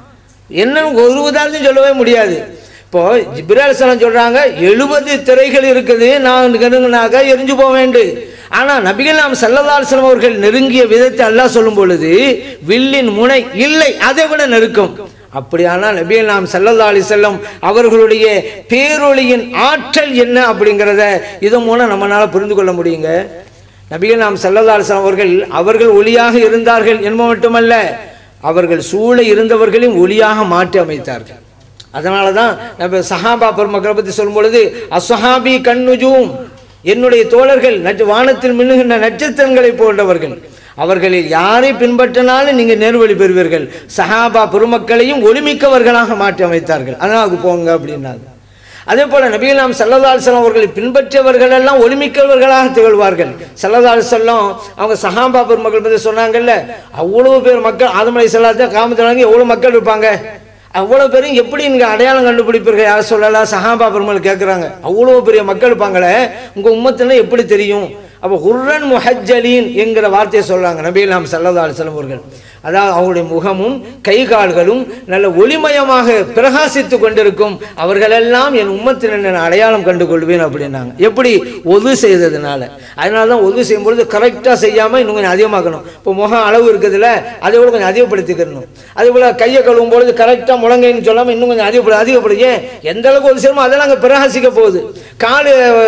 என்ன ஒரு உதாரணம் சொல்லவே முடியாது இப்போ ஜிப்ரால் சலம் சொல்றாங்க எழுபது திரைகள் இருக்குது நான் நெருங்கினாக எரிஞ்சு போக வேண்டும் ஆனா நபிகள் நாம் சல்லல்லாஹு செல்லம் அவர்கள் நெருங்கிய விதத்தை அல்லாஹ் சொல்லும் பொழுது வில்லின் முனை இல்லை அதை விட நெருக்கம் அப்படியானால் நபிகள் நாம் சல்லல்லா அலி செல்லம் அவர்களுடைய பேரொளியின் ஆற்றல் என்ன அப்படிங்கிறத இதன் மூலம் நம்மளால புரிந்து கொள்ள முடியுங்க நபிகள் நாம் சல்லல்லா அலி செல்லம் அவர்கள் அவர்கள் ஒளியாக இருந்தார்கள் என்பது மட்டுமல்ல அவர்கள் சூழ இருந்தவர்களையும் ஒளியாக மாற்றி அமைத்தார்கள் அதனால தான் நம்ம சஹாபா பெருமக்களை பற்றி சொல்லும் பொழுது அஸ்ஹாபி கண்ணுஜூம் என்னுடைய தோழர்கள் நட்ச வானத்தில் மின்னுகின்ற நட்சத்திரங்களை போன்றவர்கள் அவர்களில் யாரை பின்பற்றினாலும் நீங்கள் நேர்வழி பெறுவீர்கள் சஹாபா பெருமக்களையும் ஒளிமிக்கவர்களாக மாற்றி அமைத்தார்கள் அதனால் அது போங்க அப்படின்னாங்க அதே போல நபிகலாம் சல்லதால் செல்லம் அவர்களை பின்பற்றியவர்கள் எல்லாம் ஒளிமிக்கவர்களாக திகழ்வார்கள் சல்லதால் செல்லம் அவங்க சஹாபா பெருமக்கள் பற்றி சொன்னாங்கல்ல அவ்வளவு பேர் மக்கள் ஆதமலை செல்லாத காமத்தினாங்க எவ்வளவு மக்கள் இருப்பாங்க அவ்வளவு பேரும் எப்படி நீங்க அடையாளம் கண்டுபிடிப்பீர்கள் யார் சொல்லலாம் சஹாபா பெருமாள் கேட்குறாங்க அவ்வளவு பெரிய மக்கள் இருப்பாங்களே உங்க உம்மத்துல எப்படி தெரியும் அப்போ ஹுர்ரன் முஹஜ்ஜலீன் என்கிற வார்த்தையை சொல்றாங்க நபிகள் நாம் சல்லதா அலிஸ்லாம் அவர்கள் அதாவது அவருடைய முகமும் கை கால்களும் நல்ல ஒளிமயமாக பிரகாசித்து கொண்டிருக்கும் அவர்களெல்லாம் என் உம்மத்தினர் நான் அடையாளம் கண்டு கொள்வேன் அப்படின்னாங்க எப்படி ஒது செய்ததுனால அதனால தான் ஒது செய்யும் பொழுது கரெக்டாக செய்யாமல் இன்னும் கொஞ்சம் அதிகமாக்கணும் இப்போ முகம் அளவு இருக்குதுல்ல அதை விட கொஞ்சம் அதிகப்படுத்திக்கணும் அதே போல் கையை கழுவும் பொழுது கரெக்டாக முழங்கைன்னு சொல்லாமல் இன்னும் கொஞ்சம் அதிகப்படு அதிகப்படு ஏன் எந்த அளவுக்கு ஒது செய்யணுமோ அதெல்லாம் அங்கே பிரகாசிக்க போகுது கால்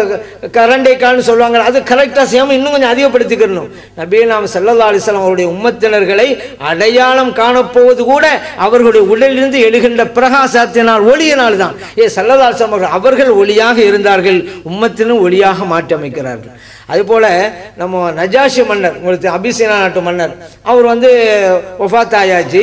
கரண்டை கால்னு சொல்லுவாங்க அது கரெக்டாக செய்யாமல் இன்னும் கொஞ்சம் அதிகப்படுத்திக்கணும் நபீ நாம் சல்லல்லா அலிஸ்லாம் அவருடைய உம்மத்தினர்களை அடையாளம் காணப்போவது கூட அவர்களுடைய உடலிலிருந்து எழுகின்ற பிரகாசத்தினால் ஒளியினால் தான் ஏ சல்லல்லா அலிஸ்லாம் அவர்கள் அவர்கள் ஒளியாக இருந்தார்கள் உம்மத்தினும் ஒளியாக மாற்றி அமைக்கிறார்கள் அதுபோல நம்ம நஜாஷி மன்னர் உங்களுக்கு அபிசீனா நாட்டு மன்னர் அவர் வந்து ஒஃபாத் ஆயாச்சு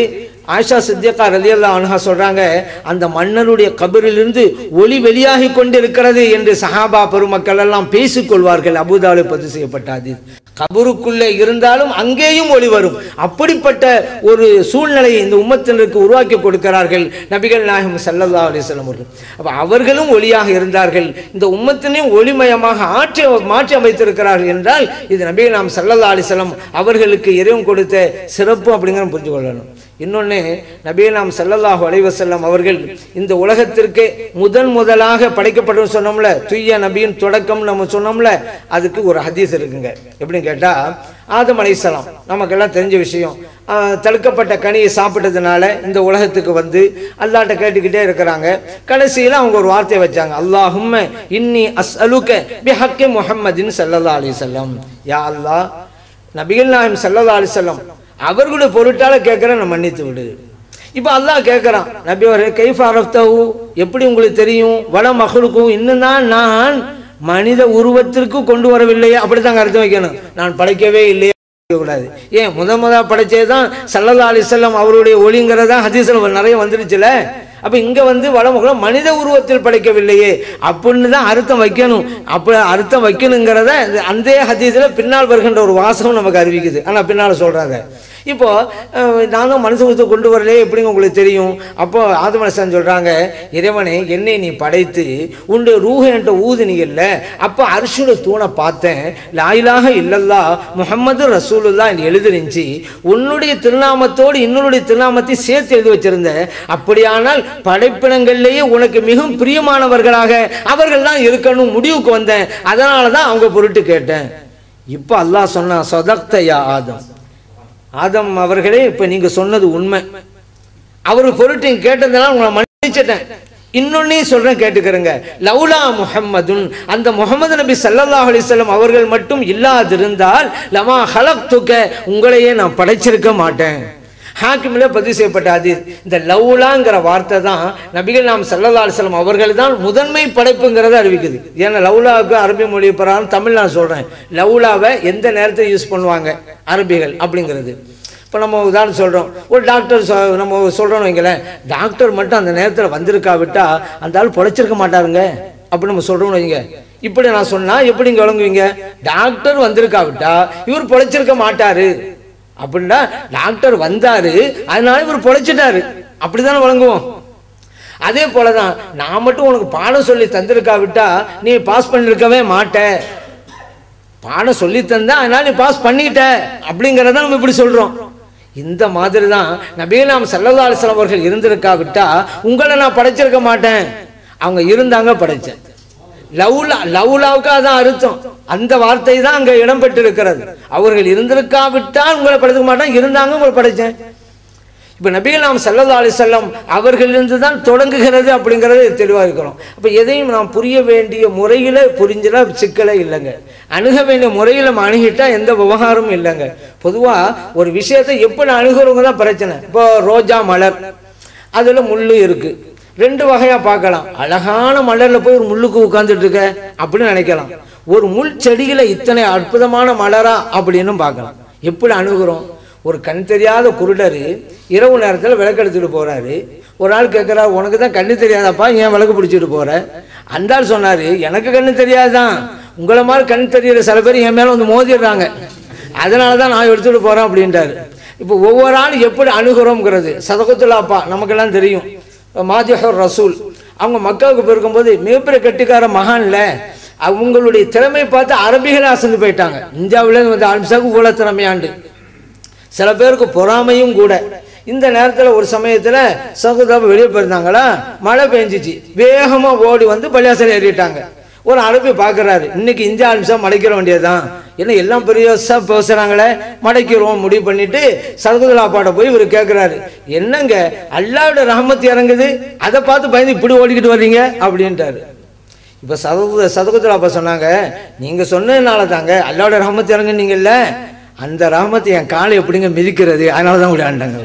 ஆயிஷா சித்தியக்கா ரலியல்லா அன்ஹா சொல்றாங்க அந்த மன்னருடைய கபரிலிருந்து ஒளி வெளியாகி கொண்டிருக்கிறது என்று சஹாபா பெருமக்கள் எல்லாம் பேசிக் கொள்வார்கள் அபுதாலு பதிவு செய்யப்பட்ட அது கபருக்குள்ளே இருந்தாலும் அங்கேயும் ஒளி வரும் அப்படிப்பட்ட ஒரு சூழ்நிலையை இந்த உம்மத்தினருக்கு உருவாக்கி கொடுக்கிறார்கள் நபிகள் நாயகம் ஸல்லல்லாஹு அலைஹி வஸல்லம் அவர்கள் அப்ப அவர்களும் ஒளியாக இருந்தார்கள் இந்த உம்மத்தினையும் ஒளிமயமாக ஆற்றி மாற்றி அமைத்திருக்கிறார்கள் என்றால் இது நபிகள் நாம் ஸல்லல்லாஹு அலைஹி வஸல்லம் அவர்களுக்கு இறைவன் கொடுத்த சிறப்பு அப்படிங்கிற புரிஞ்சு கொள்ளணும் இன்னொன்று நபிகள் நாம் ஸல்லல்லாஹு அலைஹி வஸல்லம் அவர்கள் இந்த உலகத்திற்கு முதன் முதலாக படைக்கப்படும் சொன்னோம்ல துய்ய நபியின் தொடக்கம் நம்ம சொன்னோம்ல அதுக்கு ஒரு ஹதீஸ் இருக்குங்க எப்படின்னு கேட்டால் ஆதம் அலைஹிஸ்ஸலாம் நமக்கெல்லாம் தெரிஞ்ச விஷயம் ஆஹ், தடுக்கப்பட்ட கனியை சாப்பிட்டதுனால இந்த உலகத்துக்கு வந்து அல்லாட்ட கேட்டுக்கிட்டே இருக்கிறாங்க கடைசியில் அவங்க ஒரு வார்த்தையை வச்சாங்க அல்லாஹும்ம இன்னி அஸ் அலுக்க பி ஹக்கி முஹம்மதின் சல்லல்லா அலிசல்லம் யா அல்லாஹ் நபிகள் நாயம் சல்லல்லா அலிசல்லம் அவர்களுடைய பொருட்டால கேட்குறேன் நான் மன்னித்து விடு இப்போ அல்லாஹ் கேட்குறான் நபி அவரே கைஃப் அரப்தவு எப்படி உங்களுக்கு தெரியும் வள மகளுக்கும் இன்னும் தான் நான் மனித உருவத்திற்கு கொண்டு வரவில்லையே அப்படித்தாங்க அர்த்தம் வைக்கணும் நான் படைக்கவே இல்லையே கூடாது ஏன் முத முத படைச்சது தான் சல்லல்லா அலிசல்லாம் அவருடைய ஒளிங்கிறதா ஹதீஸில் நிறைய வந்துருச்சுல அப்போ இங்கே வந்து வளமுகம் மனித உருவத்தில் படைக்கவில்லையே அப்படின்னு தான் அர்த்தம் வைக்கணும் அப்போ அர்த்தம் வைக்கணுங்கிறத அந்த ஹதீஸில் பின்னால் வருகின்ற ஒரு வாசகம் நமக்கு அறிவிக்குது ஆனால் பின்னால் சொல்கிறாங்க இப்போ அஹ், நான் தான் மனுஷ உருவத்தை கொண்டு வரலையே எப்படிங்க உங்களுக்கு தெரியும் அப்போ ஆதமனசன் சொல்கிறாங்க இறைவனே என்னை நீ படைத்து உண்டு ரூஹ என்ற ஊதுனீங்கல்ல அப்போ அரிசியோட தூணை பார்த்தேன் லாயிலாக இல்லல்லா முஹம்மது ரசூலுல்லா என்று எழுதிருந்துச்சு உன்னுடைய திருநாமத்தோடு இன்னொருடைய திருநாமத்தை சேர்த்து எழுதி வச்சிருந்த அப்படியானால் படைப்பினங்கள்லேயே உனக்கு மிகவும் பிரியமானவர்களாக அவர்கள் தான் இருக்கணும் முடிவுக்கு வந்தேன் அதனால தான் அவங்க பொருட்டு கேட்டேன் இப்போ அல்லாஹ் சொன்னான் சொதக்தையா ஆதம் ஆதம் அவர்களே இப்போ நீங்க சொன்னது உண்மை அவர் பொருட்டு நீங்க கேட்டதுனால உங்களை மன்னிச்சிட்டேன் இன்னொன்னையும் சொல்றேன் கேட்டுக்கிறேங்க லவுலா முஹம்மதுன் அந்த முகமது நபி ஸல்லல்லாஹு அலைஹி வஸல்லம் அவர்கள் மட்டும் இல்லாதிருந்தால் லமா ஹலக்துக உங்களையே நான் படைச்சிருக்க மாட்டேன் ஹாக்கிமில் பதிவு செய்யப்பட்ட ஹதீஸ் இந்த லவுலாங்கிற வார்த்தை தான் நபிகள் நாம் ஸல்லல்லாஹு அலைஹி வஸல்லம் அவர்கள் தான் முதன்மை படைப்புங்கிறத அறிவிக்குது ஏன்னா லவுலாவுக்கு அரபி மொழி பிரகாரம் தமிழ் நான் சொல்றேன் லவுலாவை எந்த நேரத்தில் யூஸ் பண்ணுவாங்க அரபிகள் அப்படிங்கிறது இப்போ நம்ம உதாரணம் சொல்கிறோம் ஒரு டாக்டர் சொ நம்ம சொல்கிறோன்னு வைங்களேன் டாக்டர் மட்டும் அந்த நேரத்தில் வந்திருக்காவிட்டா அந்த ஆள் பொழைச்சிருக்க மாட்டாருங்க அப்படி நம்ம சொல்கிறோம்னு வைங்க இப்படி நான் சொன்னால் எப்படி இங்கே விளங்குவீங்க டாக்டர் வந்திருக்காவிட்டா இவர் பொழைச்சிருக்க மாட்டாரு அப்படின்னா டாக்டர் வந்தாரு அதனால இவர் பொழைச்சிட்டாரு அப்படிதானே வழங்குவோம் அதே போல தான் நான் மட்டும் உனக்கு பாடம் சொல்லி தந்திருக்காவிட்டா நீ பாஸ் பண்ணிருக்கவே மாட்ட பாடம் சொல்லி தந்தா அதனால நீ பாஸ் பண்ணிட்ட அப்படிங்கிறத நம்ம இப்படி சொல்றோம் இந்த மாதிரி தான் நபீலாம் சல்லல்லா அலிஸ்லாம் அவர்கள் இருந்திருக்காவிட்டா உங்களை நான் படைச்சிருக்க மாட்டேன் அவங்க இருந்தாங்க படைச்சேன் லவ்லா லவ்லாவுக்கு அதான் அர்த்தம் அந்த வார்த்தை தான் அங்க இடம்பெற்றிருக்கிறது அவர்கள் இருந்திருக்காவிட்டால் உங்களை படைக்க மாட்டேன் இருந்தாங்க உங்களை படைச்சேன் இப்போ நபிகள் நாம் சல்லல்லா அலிசல்லம் அவர்களிருந்து தான் தொடங்குகிறது அப்படிங்கிறது தெளிவாக இருக்கிறோம் அப்போ எதையும் நாம் புரிய வேண்டிய முறையில் புரிஞ்சல சிக்கலே இல்லைங்க அணுக வேண்டிய முறையில் நம்ம அணுகிட்டா எந்த விவகாரமும் இல்லைங்க பொதுவாக ஒரு விஷயத்தை எப்படி அணுகிறவங்க தான் பிரச்சனை இப்போ ரோஜா மலர் அதில் முள் இருக்குது ரெண்டு வகையாக பார்க்கலாம் அழகான மலரில் போய் ஒரு முள்ளுக்கு உட்கார்ந்துட்டு இருக்க அப்படின்னு நினைக்கலாம் ஒரு முள் செடியில் இத்தனை அற்புதமான மலரா அப்படின்னு பார்க்கலாம் எப்படி அணுகுறோம் ஒரு கண் தெரியாத குருடர் இரவு நேரத்தில் விளக்கு எடுத்துட்டு போறாரு ஒரு ஆள் கேட்குறா உனக்கு தான் கண்ணு தெரியாதாப்பா ஏன் விளக்கு பிடிச்சிட்டு போற அந்த ஆள் சொன்னாரு எனக்கு கண்ணு தெரியாதான் உங்களை மாதிரி கண் தெரியிற சில பேர் என் மேலே வந்து மோதிடுறாங்க அதனால தான் நான் எடுத்துட்டு போறேன் அப்படின்ட்டாரு இப்போ ஒவ்வொரு ஆளும் எப்படி அணுகிறோம்ங்கிறது சதகத்துல்லாப்பா நமக்கெல்லாம் தெரியும் மாதிஹர் ரசூல் அவங்க மக்காவுக்கு போயிருக்கும்போது மிகப்பெரிய கட்டிக்கார மகான்ல அவங்களுடைய திறமை பார்த்து அரபிகளே அசந்து போயிட்டாங்க இந்தியாவிலே வந்து அல்சாக்கு இவ்வளோ திறமையாண்டு சில பேருக்கு பொறாமையும் கூட இந்த நேரத்தில் ஒரு சமயத்தில் சகுதாப வெளியே போயிருந்தாங்களா மழை பெஞ்சிச்சு வேகமாக ஓடி வந்து பள்ளியாசல் ஏறிட்டாங்க ஒரு அரபி பார்க்குறாரு இன்னைக்கு இந்தியா அம்சம் மடைக்கிற வேண்டியதுதான் ஏன்னா எல்லாம் பெரியசா பேசுகிறாங்களே மடைக்கிறோம் முடிவு பண்ணிட்டு சகுதுலா பாட்ட போய் இவர் கேட்குறாரு என்னங்க அல்லாவோட ரஹமத்து இறங்குது அதை பார்த்து பயந்து இப்படி ஓடிக்கிட்டு வர்றீங்க அப்படின்ட்டாரு இப்போ சதகு சதகுத்துல அப்பா சொன்னாங்க நீங்கள் சொன்னதுனால தாங்க அல்லாவோட ரஹமத் இறங்குனீங்கல்ல அந்த ரஹமத்தை என் காலை எப்படிங்க மிதிக்கிறது அதனால தான் விளையாண்டாங்க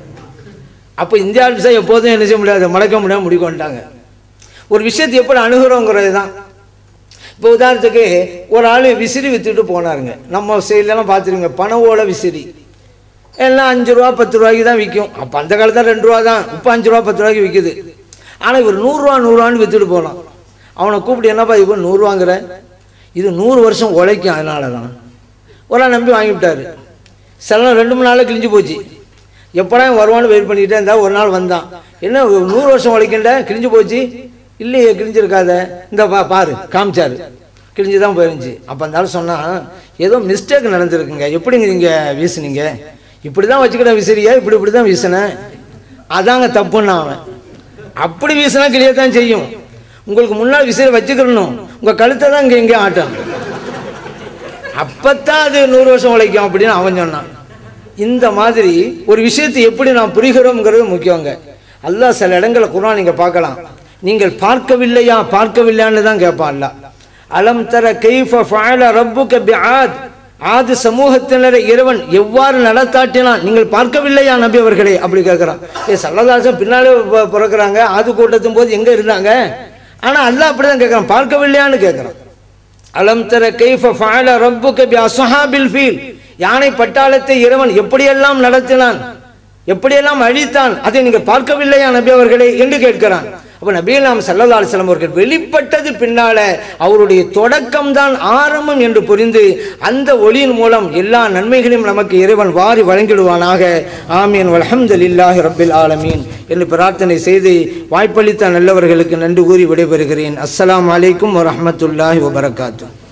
அப்போ இந்தியா விசா எப்போதும் என்ன செய்ய முடியாது மடக்க முடியாம முடிவு கொண்டாங்க ஒரு விஷயத்தை எப்படி அணுகிறோங்கிறது தான் இப்போ உதாரணத்துக்கு ஒரு ஆள் விசிறி வித்துட்டு போனாருங்க நம்ம சைட்லலாம் பார்த்துருங்க பண ஓலை விசிறி எல்லாம் அஞ்சு ரூபா பத்து ரூபாய்க்கு தான் விற்கும் அப்போ அந்த காலத்தில் ரெண்டு ரூபா தான் இப்போ அஞ்சு ரூபா பத்து ரூபாய்க்கு விற்குது ஆனால் இவர் நூறுரூவா நூறுரூவான்னு விற்றுட்டு போகலாம் அவனை கூப்பிட்டு என்னப்பா இப்போ நூறுரூவாங்கிற இது நூறு வருஷம் உழைக்கும் அதனால தான் ஒரு ஆள் நம்பி வாங்கிவிட்டாரு சில நாள் ரெண்டு மூணு நாளில் கிழிஞ்சு போச்சு எப்படா இவன் வருவான்னு வெயிட் பண்ணிக்கிட்டே இருந்தா ஒரு நாள் வந்தான் என்ன ஒரு நூறு வருஷம் உழைக்கண்ட கிழிஞ்சு போச்சு இல்லையே கிழிஞ்சிருக்காத இந்த பா பாரு காமிச்சாரு கிழிஞ்சு தான் போயிருந்துச்சு அப்போ அந்த ஆள் சொன்னா ஏதோ மிஸ்டேக் நடந்திருக்குங்க எப்படிங்க நீங்கள் வீசுனீங்க இப்படி தான் வச்சுக்கிட்ட விசிறியா இப்படி இப்படி தான் வீசினேன் அதாங்க தப்புன்னா அவன் அப்படி வீசினா கிளியத்தான் செய்யும் உங்களுக்கு முன்னால் விசிறி வச்சுக்கிறணும் உங்கள் கழுத்தை தான் இங்கே இங்கே ஆட்டம் அப்பத்தான் அது நூறு வருஷம் உழைக்கும் அப்படின்னு அவன் சொன்னான் இந்த மாதிரி ஒரு விஷயத்தை எப்படி நாம் புரிகிறோம்ங்கிறது முக்கியங்க அல்லாஹ் சில இடங்களை குரான் நீங்க பார்க்கலாம் நீங்கள் பார்க்கவில்லையா பார்க்கவில்லையான்னு தான் கேட்பான் அல்லாஹ் அலம் தர கைஃப ஃபஅல ரப்புக பிஆத் ஆது சமூகத்தினரை இறைவன் எவ்வாறு நடத்தாட்டினான் நீங்கள் பார்க்கவில்லையா நபி அவர்களே அப்படி கேட்குறான் ஏ சல்லதாசன் பின்னாலே ப- பிறக்கறாங்க ஆது கூட்டத்தும் போது எங்க இருந்தாங்க ஆனா அல்லாஹ் அப்படிதான் கேட்குறான் பார்க்கவில்லையான்னு கேட்குறான் அலம் தர கைஃப ஃபஅல ரப்புக பி அஸ்ஹாபில் ஃபீல் யானை பட்டாளத்தை இறைவன் எப்படியெல்லாம் நடத்தினான் எப்படியெல்லாம் அழித்தான் அதை நீங்க பார்க்கவில்லையா நபி அவர்களே என்று கேட்கிறான் அப்ப நபிகள் நாம் சல்லல்லா அலிஸ்லாம் அவர்கள் வெளிப்பட்டது பின்னால அவருடைய தொடக்கம் தான் ஆரம்பம் என்று புரிந்து அந்த ஒளியின் மூலம் எல்லா நன்மைகளையும் நமக்கு இறைவன் வாரி வழங்கிடுவானாக ஆமீன் வல்ஹம்துலில்லாஹி ரப்பில் ஆலமீன் என்று பிரார்த்தனை செய்து வாய்ப்பளித்த நல்லவர்களுக்கு நன்றி கூறி விடைபெறுகிறேன் அஸ்ஸலாமு அலைக்கும் வரஹ்மத்துல்லாஹி வபரகாத்துஹ்